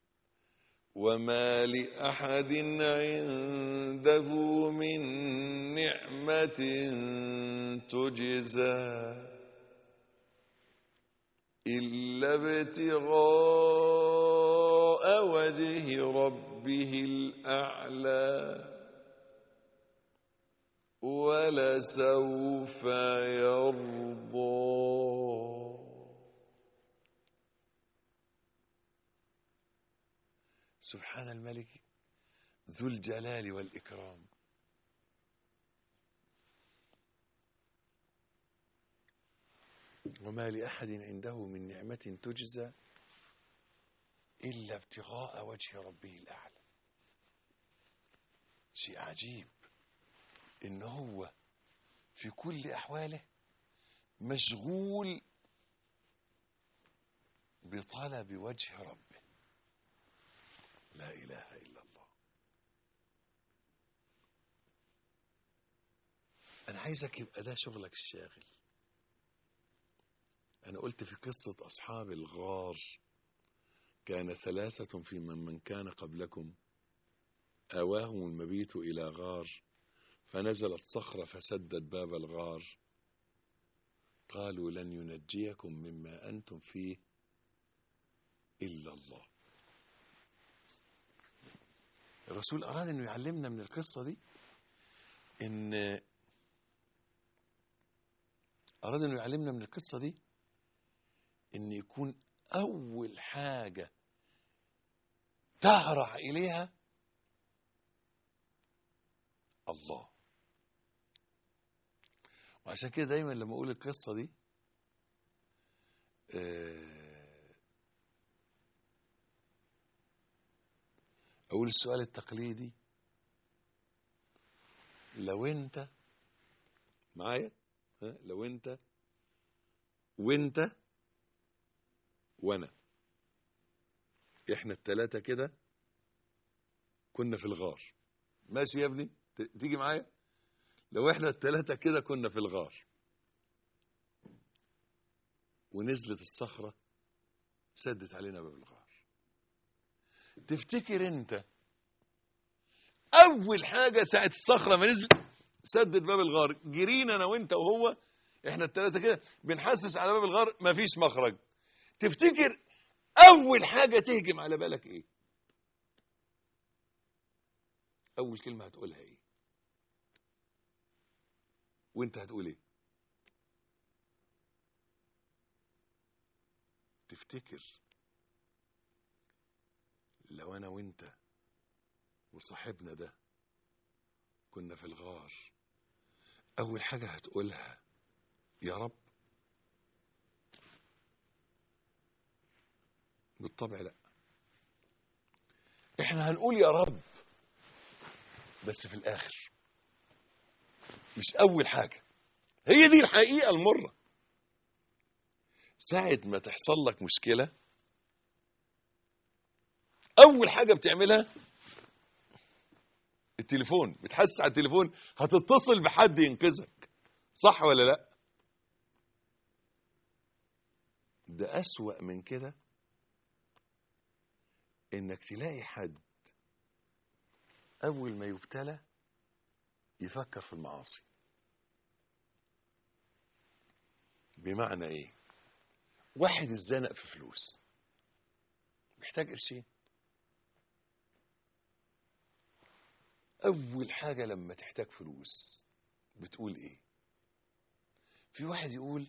وما لأحد عنده من نعمة تجزى إلا ابتغاء وجه ربه الأعلى ولسوف يرضى سبحان الملك ذو الجلال والإكرام وما لأحد عنده من نعمة تجزى إلا ابتغاء وجه ربه الأعلى شيء عجيب إن هو في كل أحواله مشغول بطلب وجه ربه لا إله إلا الله أنا عايزك يبقى ده شغلك الشاغل أنا قلت في قصة أصحاب الغار كان ثلاثة في من, من كان قبلكم آواهم المبيت إلى غار فنزلت صخرة فسدت باب الغار قالوا لن ينجيكم مما أنتم فيه إلا الله الرسول أراد أنه يعلمنا من القصة دي إن أراد أنه يعلمنا من القصة دي إن يكون أول حاجة تهرع إليها الله وعشان كده دايما لما أقول القصة دي آه، أقول السؤال التقليدي لو أنت معايا ها؟ لو أنت وأنت وأنا إحنا التلاتة كده كنا في الغار ماشي يا ابني ت- تيجي معايا لو إحنا التلاتة كده كنا في الغار ونزلت الصخرة سدت علينا باب الغار تفتكر انت اول حاجة ساعة الصخرة ما نزلت سدت باب الغار جرينا انا وانت وهو احنا الثلاثة كده بنحسس على باب الغار مفيش مخرج تفتكر اول حاجة تهجم على بالك ايه اول كلمة هتقولها ايه وانت هتقول ايه تفتكر لو انا وانت وصاحبنا ده كنا في الغار اول حاجة هتقولها يا رب بالطبع لا احنا هنقول يا رب بس في الاخر مش اول حاجة هي دي الحقيقة المرة ساعة ما تحصل لك مشكلة أول حاجة بتعملها التليفون بتحس على التليفون هتتصل بحد ينقذك صح ولا لا ده أسوأ من كده إنك تلاقي حد أول ما يبتلى يفكر في المعاصي بمعنى إيه واحد اتزنق في فلوس محتاج قرشين اول حاجه لما تحتاج فلوس بتقول ايه في واحد يقول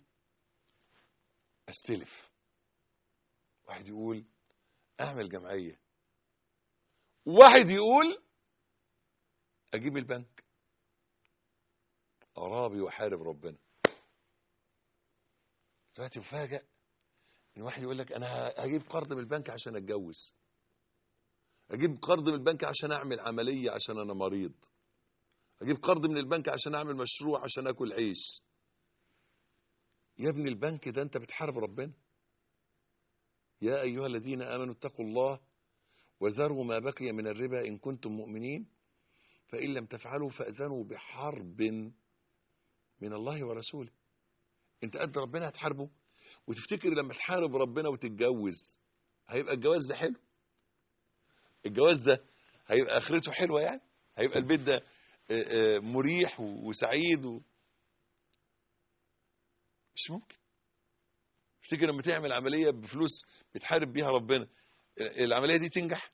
استلف واحد يقول اعمل جمعيه واحد يقول اجيب البنك ارابي واحارب ربنا دلوقتي مفاجئ ان واحد يقول لك انا هجيب قرض من البنك عشان اتجوز اجيب قرض من البنك عشان اعمل عمليه عشان انا مريض اجيب قرض من البنك عشان اعمل مشروع عشان اكل عيش يا ابني البنك ده انت بتحارب ربنا يا ايها الذين امنوا اتقوا الله وذروا ما بقي من الربا ان كنتم مؤمنين فان لم تفعلوا فاذنوا بحرب من الله ورسوله انت قد ربنا هتحاربه وتفتكر لما تحارب ربنا وتتجوز هيبقى الجواز ده حلو الجواز ده هيبقى اخرته حلوه يعني هيبقى البيت ده آه، آه، مريح و- وسعيد و... مش ممكن تفتكر لما تعمل عمليه بفلوس بتحارب بيها ربنا ال- العمليه دي تنجح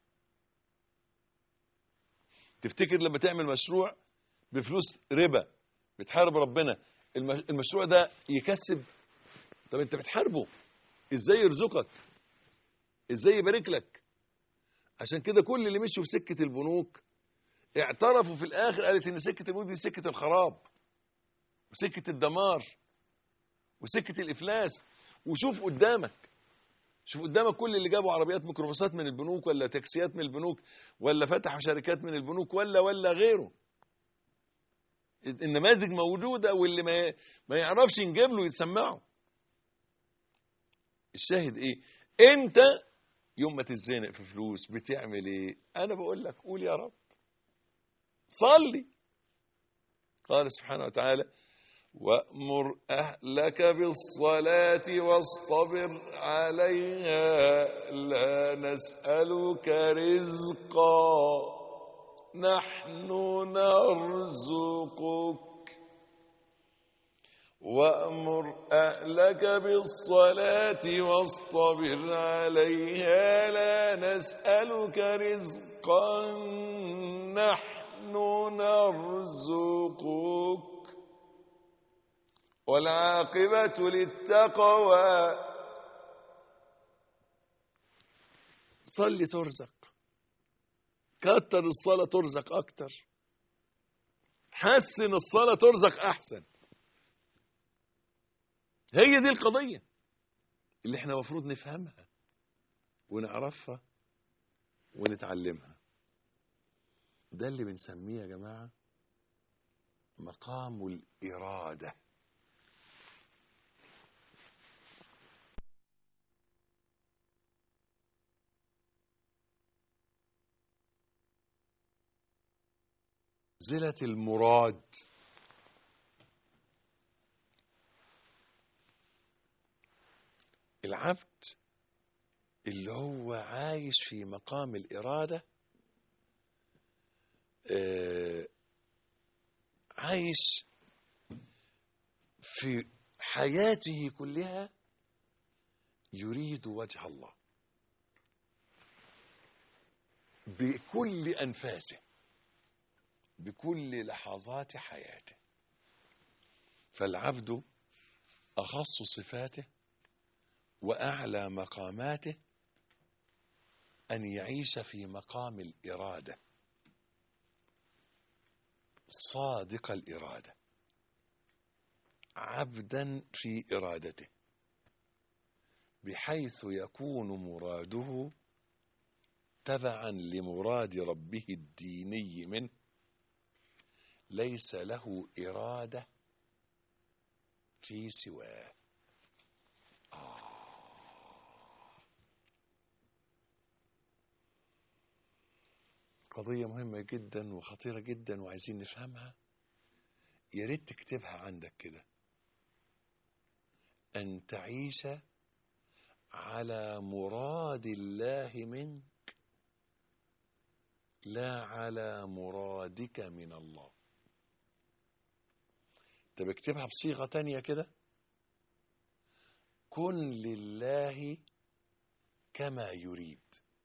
تفتكر لما تعمل مشروع بفلوس ربا بتحارب ربنا الم- المشروع ده يكسب طب انت بتحاربه ازاي يرزقك ازاي يبارك لك عشان كده كل اللي مشوا في سكة البنوك اعترفوا في الاخر قالت ان سكة البنوك دي سكة الخراب وسكة الدمار وسكة الافلاس وشوف قدامك شوف قدامك كل اللي جابوا عربيات ميكروباصات من البنوك ولا تاكسيات من البنوك ولا فتحوا شركات من البنوك ولا ولا غيره النماذج موجودة واللي ما ما يعرفش نجيب له يسمعه الشاهد ايه انت يوم ما تتزنق في فلوس بتعمل ايه انا بقول لك قول يا رب صلي قال سبحانه وتعالى وأمر أهلك بالصلاة واصطبر عليها لا نسألك رزقا نحن نرزقك وأمر أهلك بالصلاة واصطبر عليها لا نسألك رزقا نحن نرزقك والعاقبة للتقوى صلي ترزق كتر الصلاة ترزق أكتر حسن الصلاة ترزق أحسن هي دي القضية اللي احنا المفروض نفهمها ونعرفها ونتعلمها ده اللي بنسميه يا جماعة مقام الإرادة منزلة المراد العبد اللي هو عايش في مقام الإرادة آه، عايش في حياته كلها يريد وجه الله بكل أنفاسه بكل لحظات حياته فالعبد أخص صفاته وأعلى مقاماته أن يعيش في مقام الإرادة صادق الإرادة عبدا في إرادته بحيث يكون مراده تبعا لمراد ربه الديني منه ليس له إرادة في سواه قضية مهمة جدا وخطيرة جدا وعايزين نفهمها يا ريت تكتبها عندك كده أن تعيش على مراد الله منك لا على مرادك من الله طب اكتبها بصيغة تانية كده كن لله كما يريد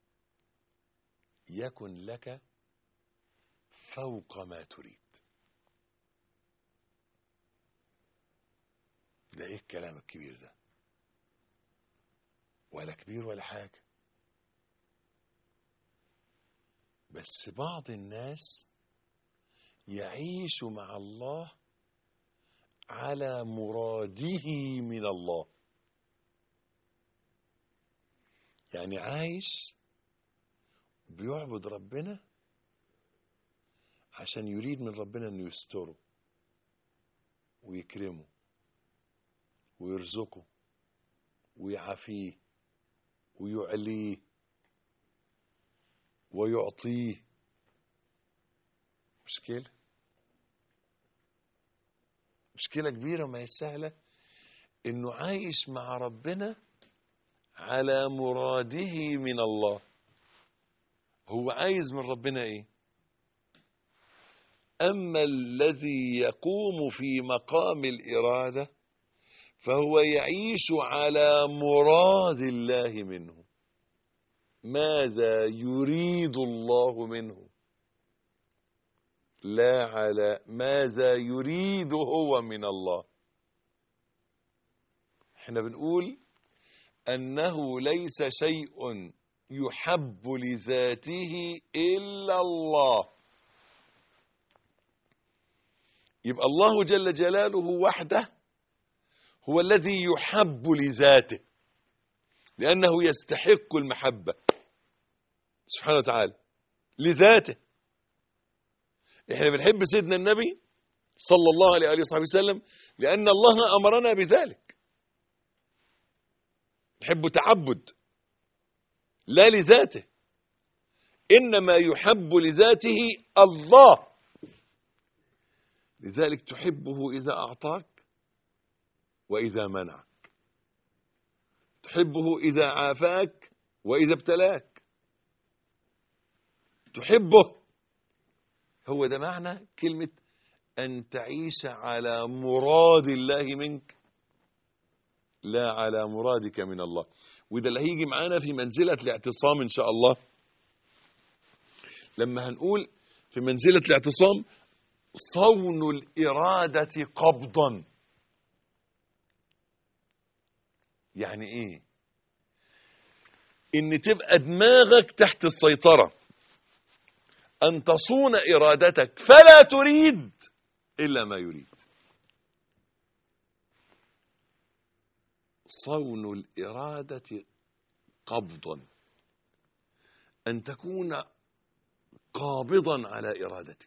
يكن لك فوق ما تريد ده ايه الكلام الكبير ده ولا كبير ولا حاجة بس بعض الناس يعيش مع الله على مراده من الله يعني عايش بيعبد ربنا عشان يريد من ربنا انه يستره ويكرمه ويرزقه ويعافيه ويعليه ويعطيه مشكلة مشكلة كبيرة ما هي سهلة انه عايش مع ربنا على مراده من الله هو عايز من ربنا ايه اما الذي يقوم في مقام الاراده فهو يعيش على مراد الله منه ماذا يريد الله منه لا على ماذا يريد هو من الله احنا بنقول انه ليس شيء يحب لذاته الا الله يبقى الله جل جلاله وحده هو الذي يحب لذاته لأنه يستحق المحبة سبحانه وتعالى لذاته احنا بنحب سيدنا النبي صلى الله عليه وآله وصحبه وسلم لأن الله أمرنا بذلك نحب تعبد لا لذاته إنما يحب لذاته الله لذلك تحبه إذا أعطاك وإذا منعك تحبه إذا عافاك وإذا ابتلاك تحبه هو ده معنى كلمة أن تعيش على مراد الله منك لا على مرادك من الله وده اللي هيجي معانا في منزلة الاعتصام إن شاء الله لما هنقول في منزلة الاعتصام صون الإرادة قبضا يعني إيه إن تبقى دماغك تحت السيطرة أن تصون إرادتك فلا تريد إلا ما يريد صون الإرادة قبضا أن تكون قابضا على إرادتك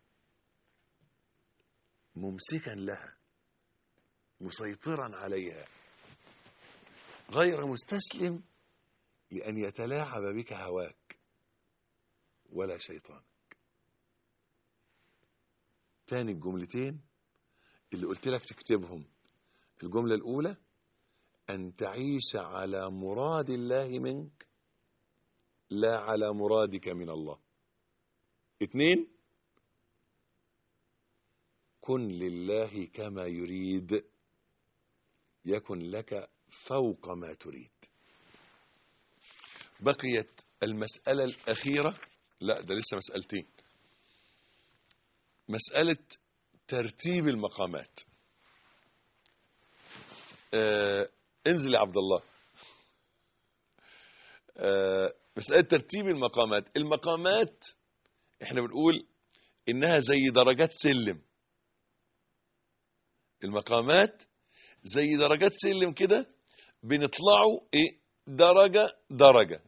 ممسكا لها مسيطرا عليها غير مستسلم لأن يتلاعب بك هواك ولا شيطانك تاني الجملتين اللي قلت لك تكتبهم الجملة الأولى أن تعيش على مراد الله منك لا على مرادك من الله اثنين كن لله كما يريد يكن لك فوق ما تريد بقيت المسألة الأخيرة لا ده لسه مسألتين مسألة ترتيب المقامات آه انزل يا عبد الله آه مسألة ترتيب المقامات المقامات احنا بنقول انها زي درجات سلم المقامات زي درجات سلم كده بنطلعوا ايه درجة درجة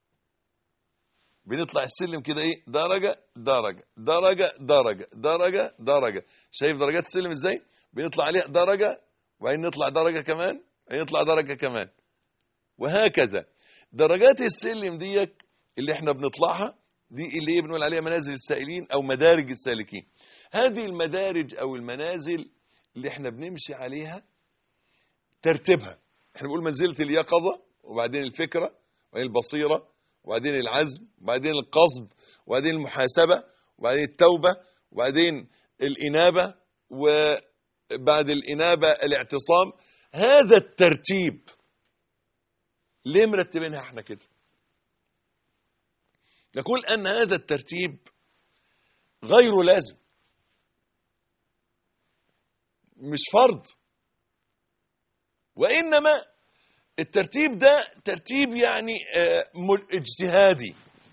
بنطلع السلم كده ايه درجة درجة درجة درجة درجة درجة شايف درجات السلم ازاي بنطلع عليها درجة وبعدين نطلع درجة كمان وبعدين نطلع درجة كمان وهكذا درجات السلم دي اللي احنا بنطلعها دي اللي ايه بنقول عليها منازل السائلين او مدارج السالكين هذه المدارج او المنازل اللي احنا بنمشي عليها ترتيبها احنا بنقول منزلة اليقظة وبعدين الفكرة وبعدين البصيرة وبعدين العزم وبعدين القصد وبعدين المحاسبة وبعدين التوبة وبعدين الإنابة وبعد الإنابة الاعتصام هذا الترتيب ليه مرتبينها احنا كده نقول أن هذا الترتيب غير لازم مش فرض وإنما الترتيب ده ترتيب يعني اجتهادي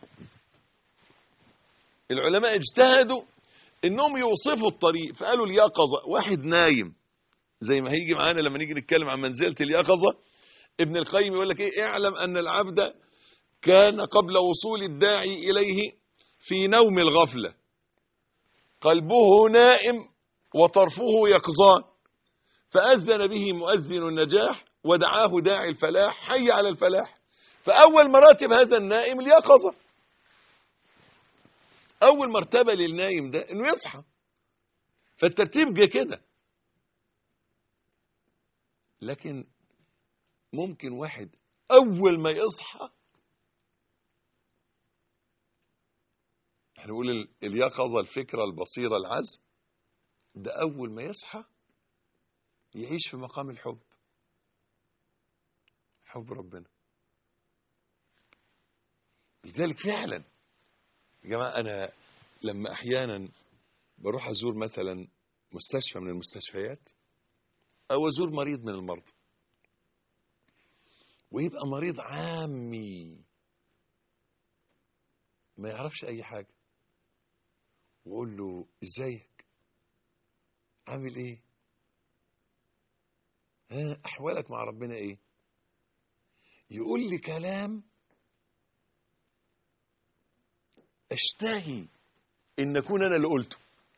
العلماء اجتهدوا انهم يوصفوا الطريق فقالوا اليقظة واحد نايم زي ما هيجي معانا لما نيجي نتكلم عن منزلة اليقظة ابن القيم يقول لك ايه اعلم ان العبد كان قبل وصول الداعي اليه في نوم الغفلة قلبه نائم وطرفه يقظان فأذن به مؤذن النجاح ودعاه داعي الفلاح حي على الفلاح فأول مراتب هذا النائم اليقظة أول مرتبة للنايم ده إنه يصحى فالترتيب جه كده لكن ممكن واحد أول ما يصحى احنا نقول اليقظة الفكرة البصيرة العزم ده أول ما يصحى يعيش في مقام الحب حب ربنا لذلك فعلا يا جماعة أنا لما أحيانا بروح أزور مثلا مستشفى من المستشفيات أو أزور مريض من المرضى ويبقى مريض عامي ما يعرفش أي حاجة وأقول له إزيك عامل إيه ها أحوالك مع ربنا إيه يقول لي كلام اشتهي ان اكون انا اللي قلته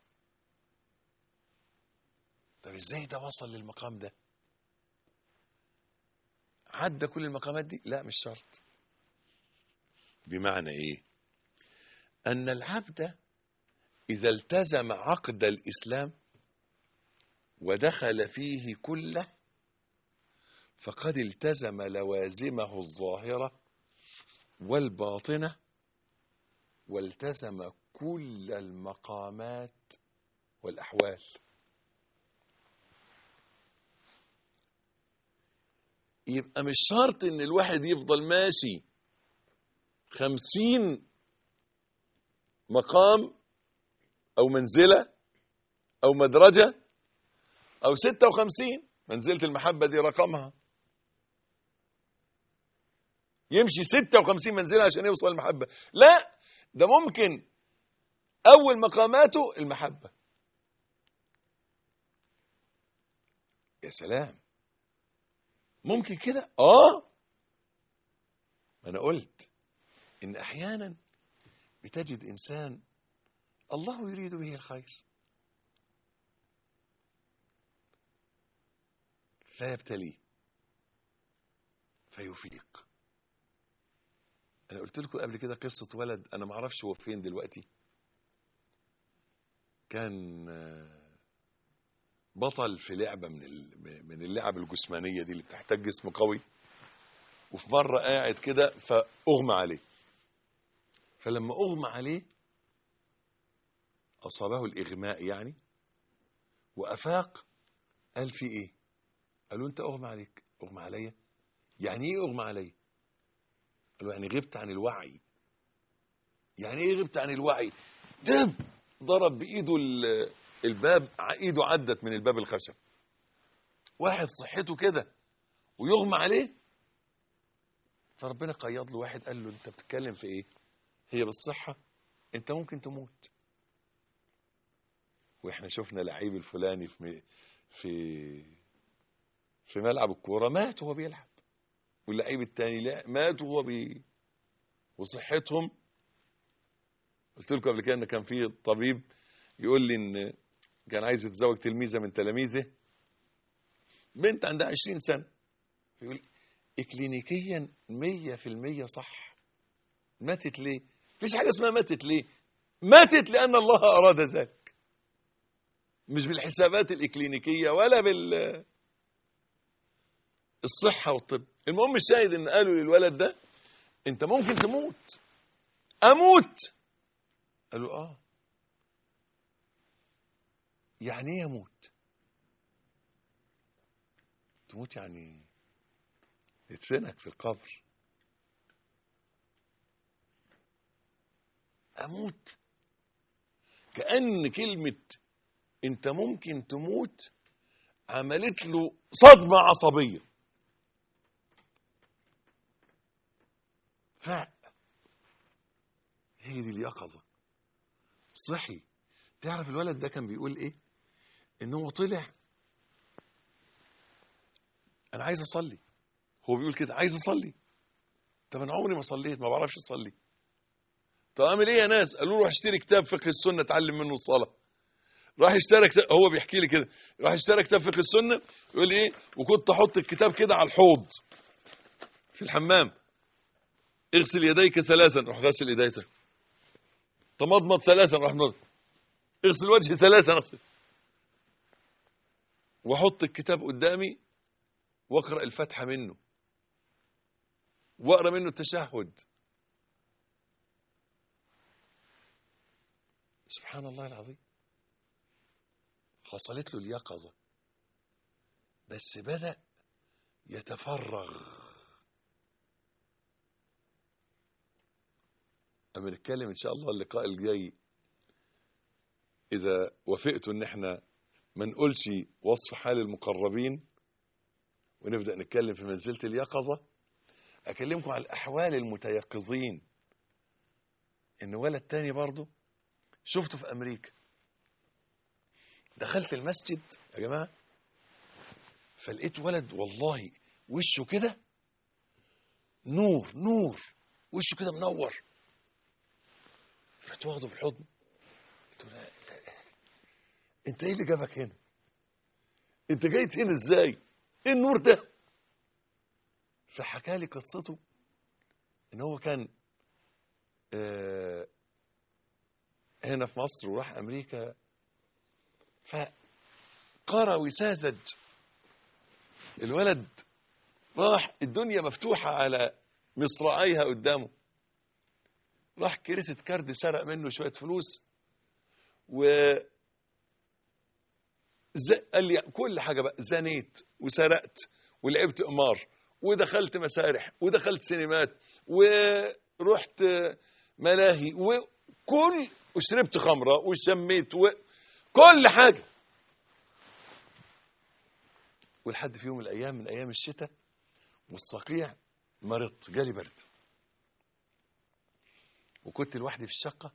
طب ازاي ده وصل للمقام ده عدى كل المقامات دي لا مش شرط بمعنى ايه ان العبد اذا التزم عقد الاسلام ودخل فيه كله فقد التزم لوازمه الظاهره والباطنه والتزم كل المقامات والاحوال يبقى مش شرط ان الواحد يفضل ماشي خمسين مقام او منزلة او مدرجة او ستة وخمسين منزلة المحبة دي رقمها يمشي ستة وخمسين منزلة عشان يوصل المحبة لا ده ممكن اول مقاماته المحبة يا سلام ممكن كده اه ما انا قلت ان احيانا بتجد انسان الله يريد به الخير فيبتليه فيفيق انا قلت لكم قبل كده قصه ولد انا ما اعرفش هو فين دلوقتي كان آه، بطل في لعبه من ال- من اللعب الجسمانيه دي اللي بتحتاج جسم قوي وفي مره قاعد كده فاغمى عليه فلما اغمى عليه اصابه الاغماء يعني وافاق قال في ايه قالوا انت اغمى عليك اغمى عليا يعني ايه اغمى عليا قالوا يعني غبت عن الوعي يعني ايه غبت عن الوعي دب ضرب بايده ال- الباب ع- ايده عدت من الباب الخشب واحد صحته كده ويغمى عليه فربنا قيض له واحد قال له انت بتتكلم في ايه هي بالصحة انت ممكن تموت واحنا شفنا لعيب الفلاني في م- في في ملعب الكورة مات وهو بيلعب واللعيب التاني لا مات وهو بي وصحتهم قلت لكم قبل كده ان كان في طبيب يقول لي ان كان عايز يتزوج تلميذه من تلاميذه بنت عندها 20 سنه يقول اكلينيكيا 100% صح ماتت ليه مفيش حاجه اسمها ماتت ليه ماتت لان الله اراد ذلك مش بالحسابات الاكلينيكيه ولا بال الصحه والطب المهم الشاهد ان قالوا للولد ده انت ممكن تموت اموت قالوا اه يعني ايه يموت تموت يعني يدفنك في القبر اموت كأن كلمة انت ممكن تموت عملت له صدمة عصبية فاق هي دي اليقظة صحي تعرف الولد ده كان بيقول ايه ان هو طلع انا عايز اصلي هو بيقول كده عايز اصلي طب انا عمري ما صليت ما بعرفش اصلي طب اعمل ايه يا ناس قالوا له روح اشتري كتاب فقه السنه اتعلم منه الصلاه راح اشترى كتاب هو بيحكي لي كده راح اشترى كتاب فقه السنه يقول لي ايه وكنت احط الكتاب كده على الحوض في الحمام اغسل يديك ثلاثا روح غسل ايديك تمضمض ثلاثا روح مضمض اغسل وجهي ثلاثا اغسل واحط الكتاب قدامي واقرا الفاتحه منه واقرا منه التشهد سبحان الله العظيم حصلت له اليقظه بس بدا يتفرغ اما نتكلم ان شاء الله اللقاء الجاي اذا وافقتوا ان احنا ما نقولش وصف حال المقربين ونبدا نتكلم في منزله اليقظه اكلمكم على الاحوال المتيقظين ان ولد تاني برضه شفته في امريكا دخلت المسجد يا جماعه فلقيت ولد والله وشه كده نور نور وشه كده منور رحت واخده بالحضن قلت له لا- انت ايه اللي جابك هنا انت جيت هنا ازاي ايه النور ده فحكى لي قصته ان هو كان آه، هنا في مصر وراح امريكا فقرا وساذج الولد راح الدنيا مفتوحه على مصراعيها قدامه راح كريتة كارد سرق منه شويه فلوس و ز... قال لي كل حاجه بقى زنيت وسرقت ولعبت قمار ودخلت مسارح ودخلت سينمات ورحت ملاهي وكل وشربت خمره وشميت وكل حاجه ولحد في يوم من الايام من ايام الشتاء والصقيع مرضت جالي برد وكنت لوحدي في الشقه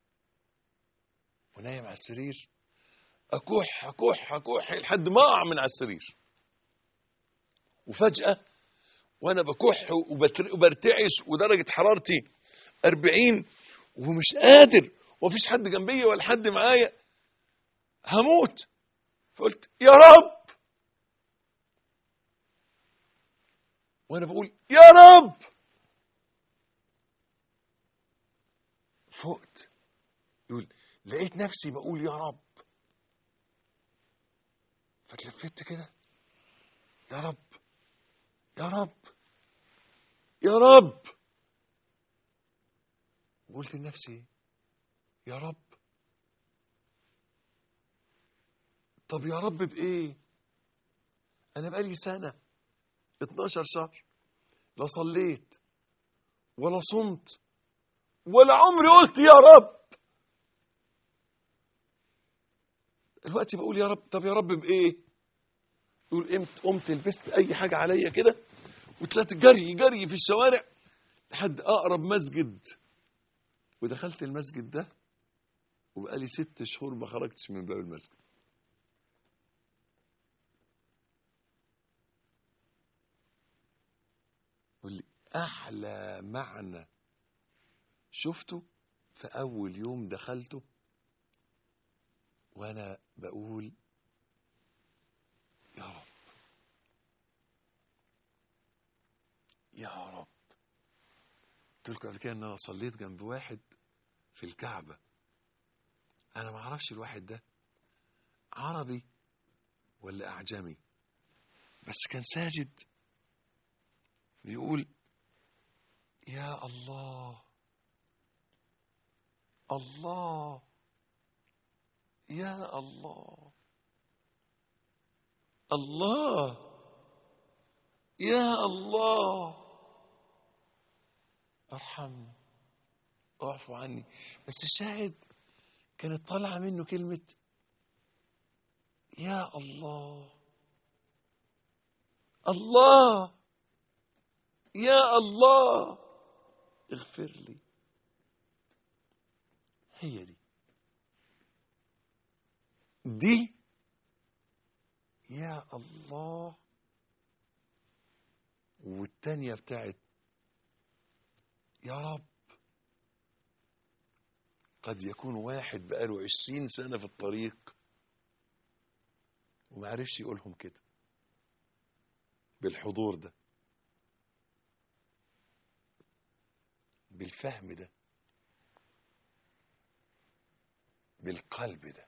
ونايم على السرير اكح اكح اكح لحد ما اقع من على السرير وفجاه وانا بكح وبتر- وبرتعش ودرجه حرارتي 40 ومش قادر ومفيش حد جنبي ولا حد معايا هموت فقلت يا رب وانا بقول يا رب فقت يقول لقيت نفسي بقول يا رب فتلفت كده يا رب يا رب يا رب وقلت لنفسي يا رب طب يا رب بإيه أنا بقالي سنة 12 شهر لا صليت ولا صمت ولا عمري قلت يا رب دلوقتي بقول يا رب طب يا رب بايه يقول قمت قمت لبست اي حاجه عليا كده وطلعت جري جري في الشوارع لحد اقرب مسجد ودخلت المسجد ده وبقالي ست شهور ما خرجتش من باب المسجد يقول لي احلى معنى شفته في اول يوم دخلته وانا بقول يا رب يا رب قلت لكم قبل كده ان انا صليت جنب واحد في الكعبه انا ما اعرفش الواحد ده عربي ولا اعجمي بس كان ساجد بيقول يا الله الله يا الله الله يا الله ارحمني اعفو عني بس الشاهد كانت طالعه منه كلمه يا الله الله يا الله اغفر لي هي دي دي يا الله والتانية بتاعت يا رب قد يكون واحد بقاله عشرين سنة في الطريق ومعرفش يقولهم كده بالحضور ده بالفهم ده بالقلب ده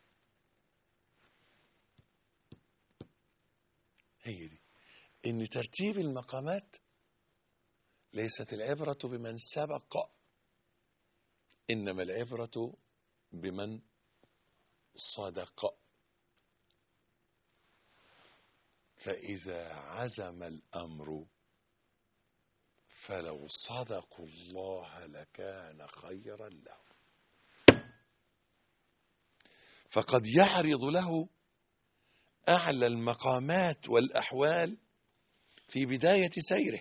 هي دي ان ترتيب المقامات ليست العبرة بمن سبق انما العبرة بمن صدق فإذا عزم الأمر فلو صدقوا الله لكان خيرا لهم فقد يعرض له أعلى المقامات والأحوال في بداية سيره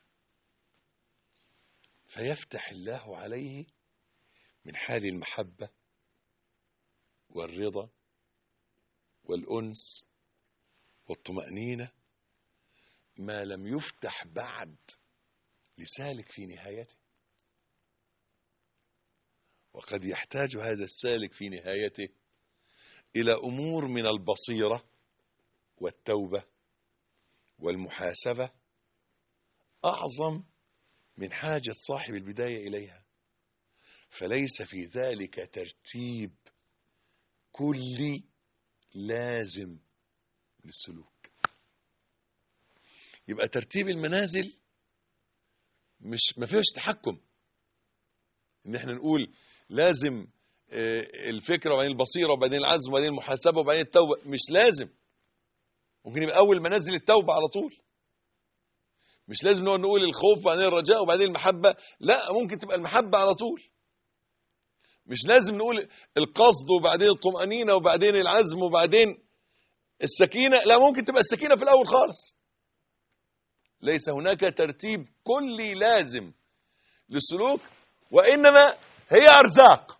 فيفتح الله عليه من حال المحبة والرضا والأنس والطمأنينة ما لم يفتح بعد لسالك في نهايته وقد يحتاج هذا السالك في نهايته إلى أمور من البصيرة والتوبة والمحاسبة أعظم من حاجة صاحب البداية إليها فليس في ذلك ترتيب كلي لازم للسلوك يبقى ترتيب المنازل مش ما فيهوش تحكم ان احنا نقول لازم آه، الفكره وبعدين البصيره وبعدين العزم وبعدين المحاسبه وبعدين التوبه مش لازم ممكن يبقى اول ما نزل التوبه على طول مش لازم نقعد نقول الخوف وبعدين الرجاء وبعدين المحبه لا ممكن تبقى المحبه على طول مش لازم نقول القصد وبعدين الطمأنينة وبعدين العزم وبعدين السكينة لا ممكن تبقى السكينة في الأول خالص ليس هناك ترتيب كلي لازم للسلوك وإنما هي أرزاق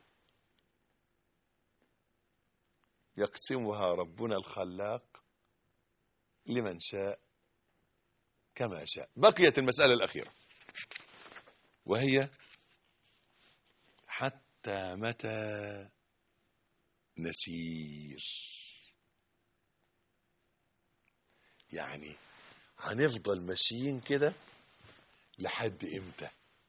يقسمها ربنا الخلاق لمن شاء كما شاء بقيت المسألة الأخيرة وهي حتى متى نسير يعني هنفضل ماشيين كده لحد امتى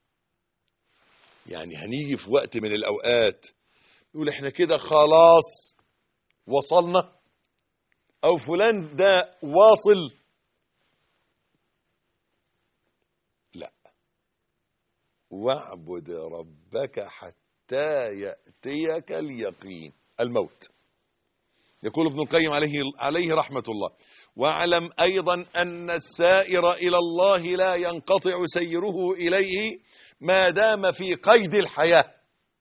يعني هنيجي في وقت من الاوقات نقول احنا كده خلاص وصلنا او فلان ده واصل لا واعبد ربك حتى يأتيك اليقين الموت يقول ابن القيم عليه عليه رحمة الله واعلم أيضا أن السائر إلى الله لا ينقطع سيره إليه ما دام في قيد الحياة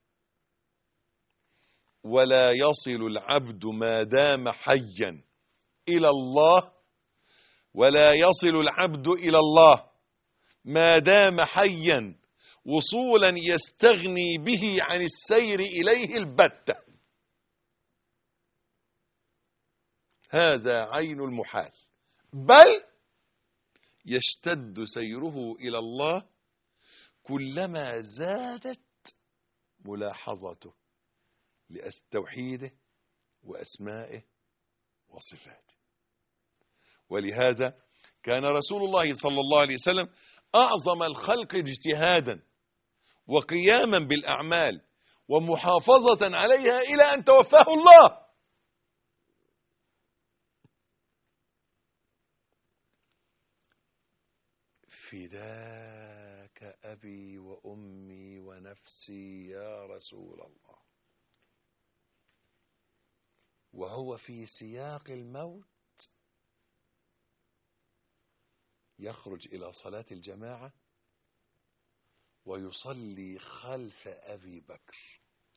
ولا يصل العبد ما دام حيا إلى الله ولا يصل العبد إلى الله ما دام حيا وصولا يستغني به عن السير إليه البتة هذا عين المحال بل يشتد سيره إلى الله كلما زادت ملاحظته لتوحيده وأسمائه وصفاته ولهذا كان رسول الله صلى الله عليه وسلم أعظم الخلق اجتهادا وقياما بالأعمال ومحافظة عليها إلى أن توفاه الله فداك أبي وأمي ونفسي يا رسول الله وهو في سياق الموت يخرج إلى صلاة الجماعة ويصلي خلف أبي بكر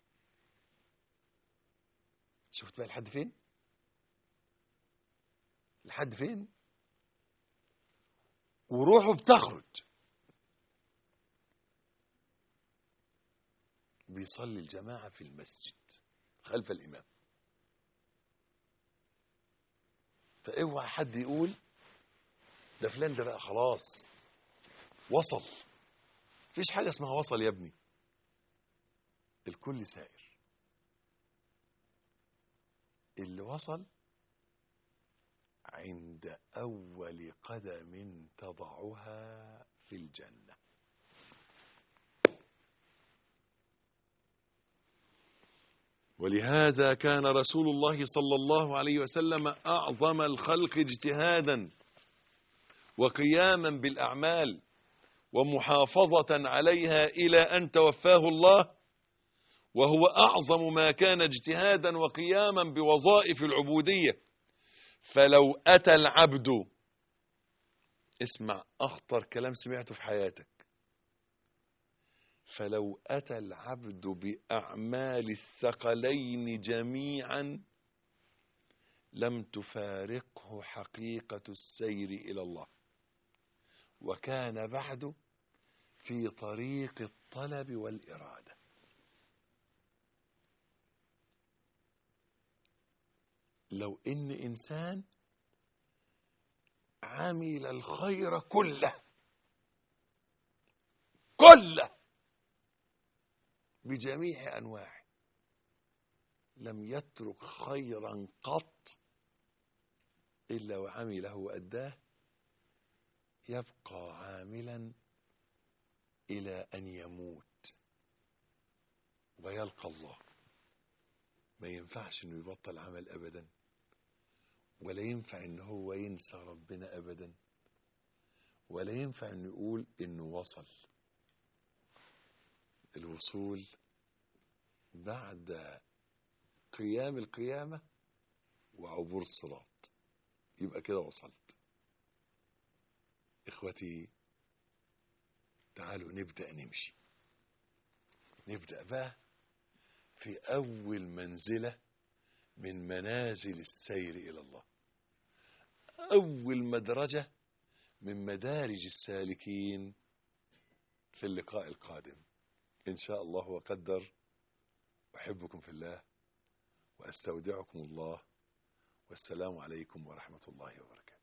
شفت بقى لحد فين لحد فين وروحه بتخرج بيصلي الجماعة في المسجد خلف الإمام فاوعى حد يقول ده فلان ده بقى خلاص وصل مفيش حاجة اسمها وصل يا ابني الكل سائر اللي وصل عند أول قدم تضعها في الجنة ولهذا كان رسول الله صلى الله عليه وسلم أعظم الخلق اجتهادا وقياما بالأعمال ومحافظة عليها إلى أن توفاه الله وهو أعظم ما كان اجتهادا وقياما بوظائف العبودية فلو أتى العبد اسمع أخطر كلام سمعته في حياتك فلو أتى العبد بأعمال الثقلين جميعا لم تفارقه حقيقة السير إلى الله وكان بعد في طريق الطلب والإرادة لو إن إنسان عمل الخير كله كله بجميع أنواعه لم يترك خيرا قط إلا وعمله وأداه يبقى عاملا إلى أن يموت ويلقى الله ما ينفعش انه يبطل عمل ابدا ولا ينفع ان هو ينسى ربنا ابدا ولا ينفع انه يقول انه وصل الوصول بعد قيام القيامة وعبور الصراط يبقى كده وصلت اخوتي تعالوا نبدأ نمشي نبدأ بقى في أول منزلة من منازل السير إلى الله أول مدرجة من مدارج السالكين في اللقاء القادم إن شاء الله وقدر أحبكم في الله وأستودعكم الله والسلام عليكم ورحمة الله وبركاته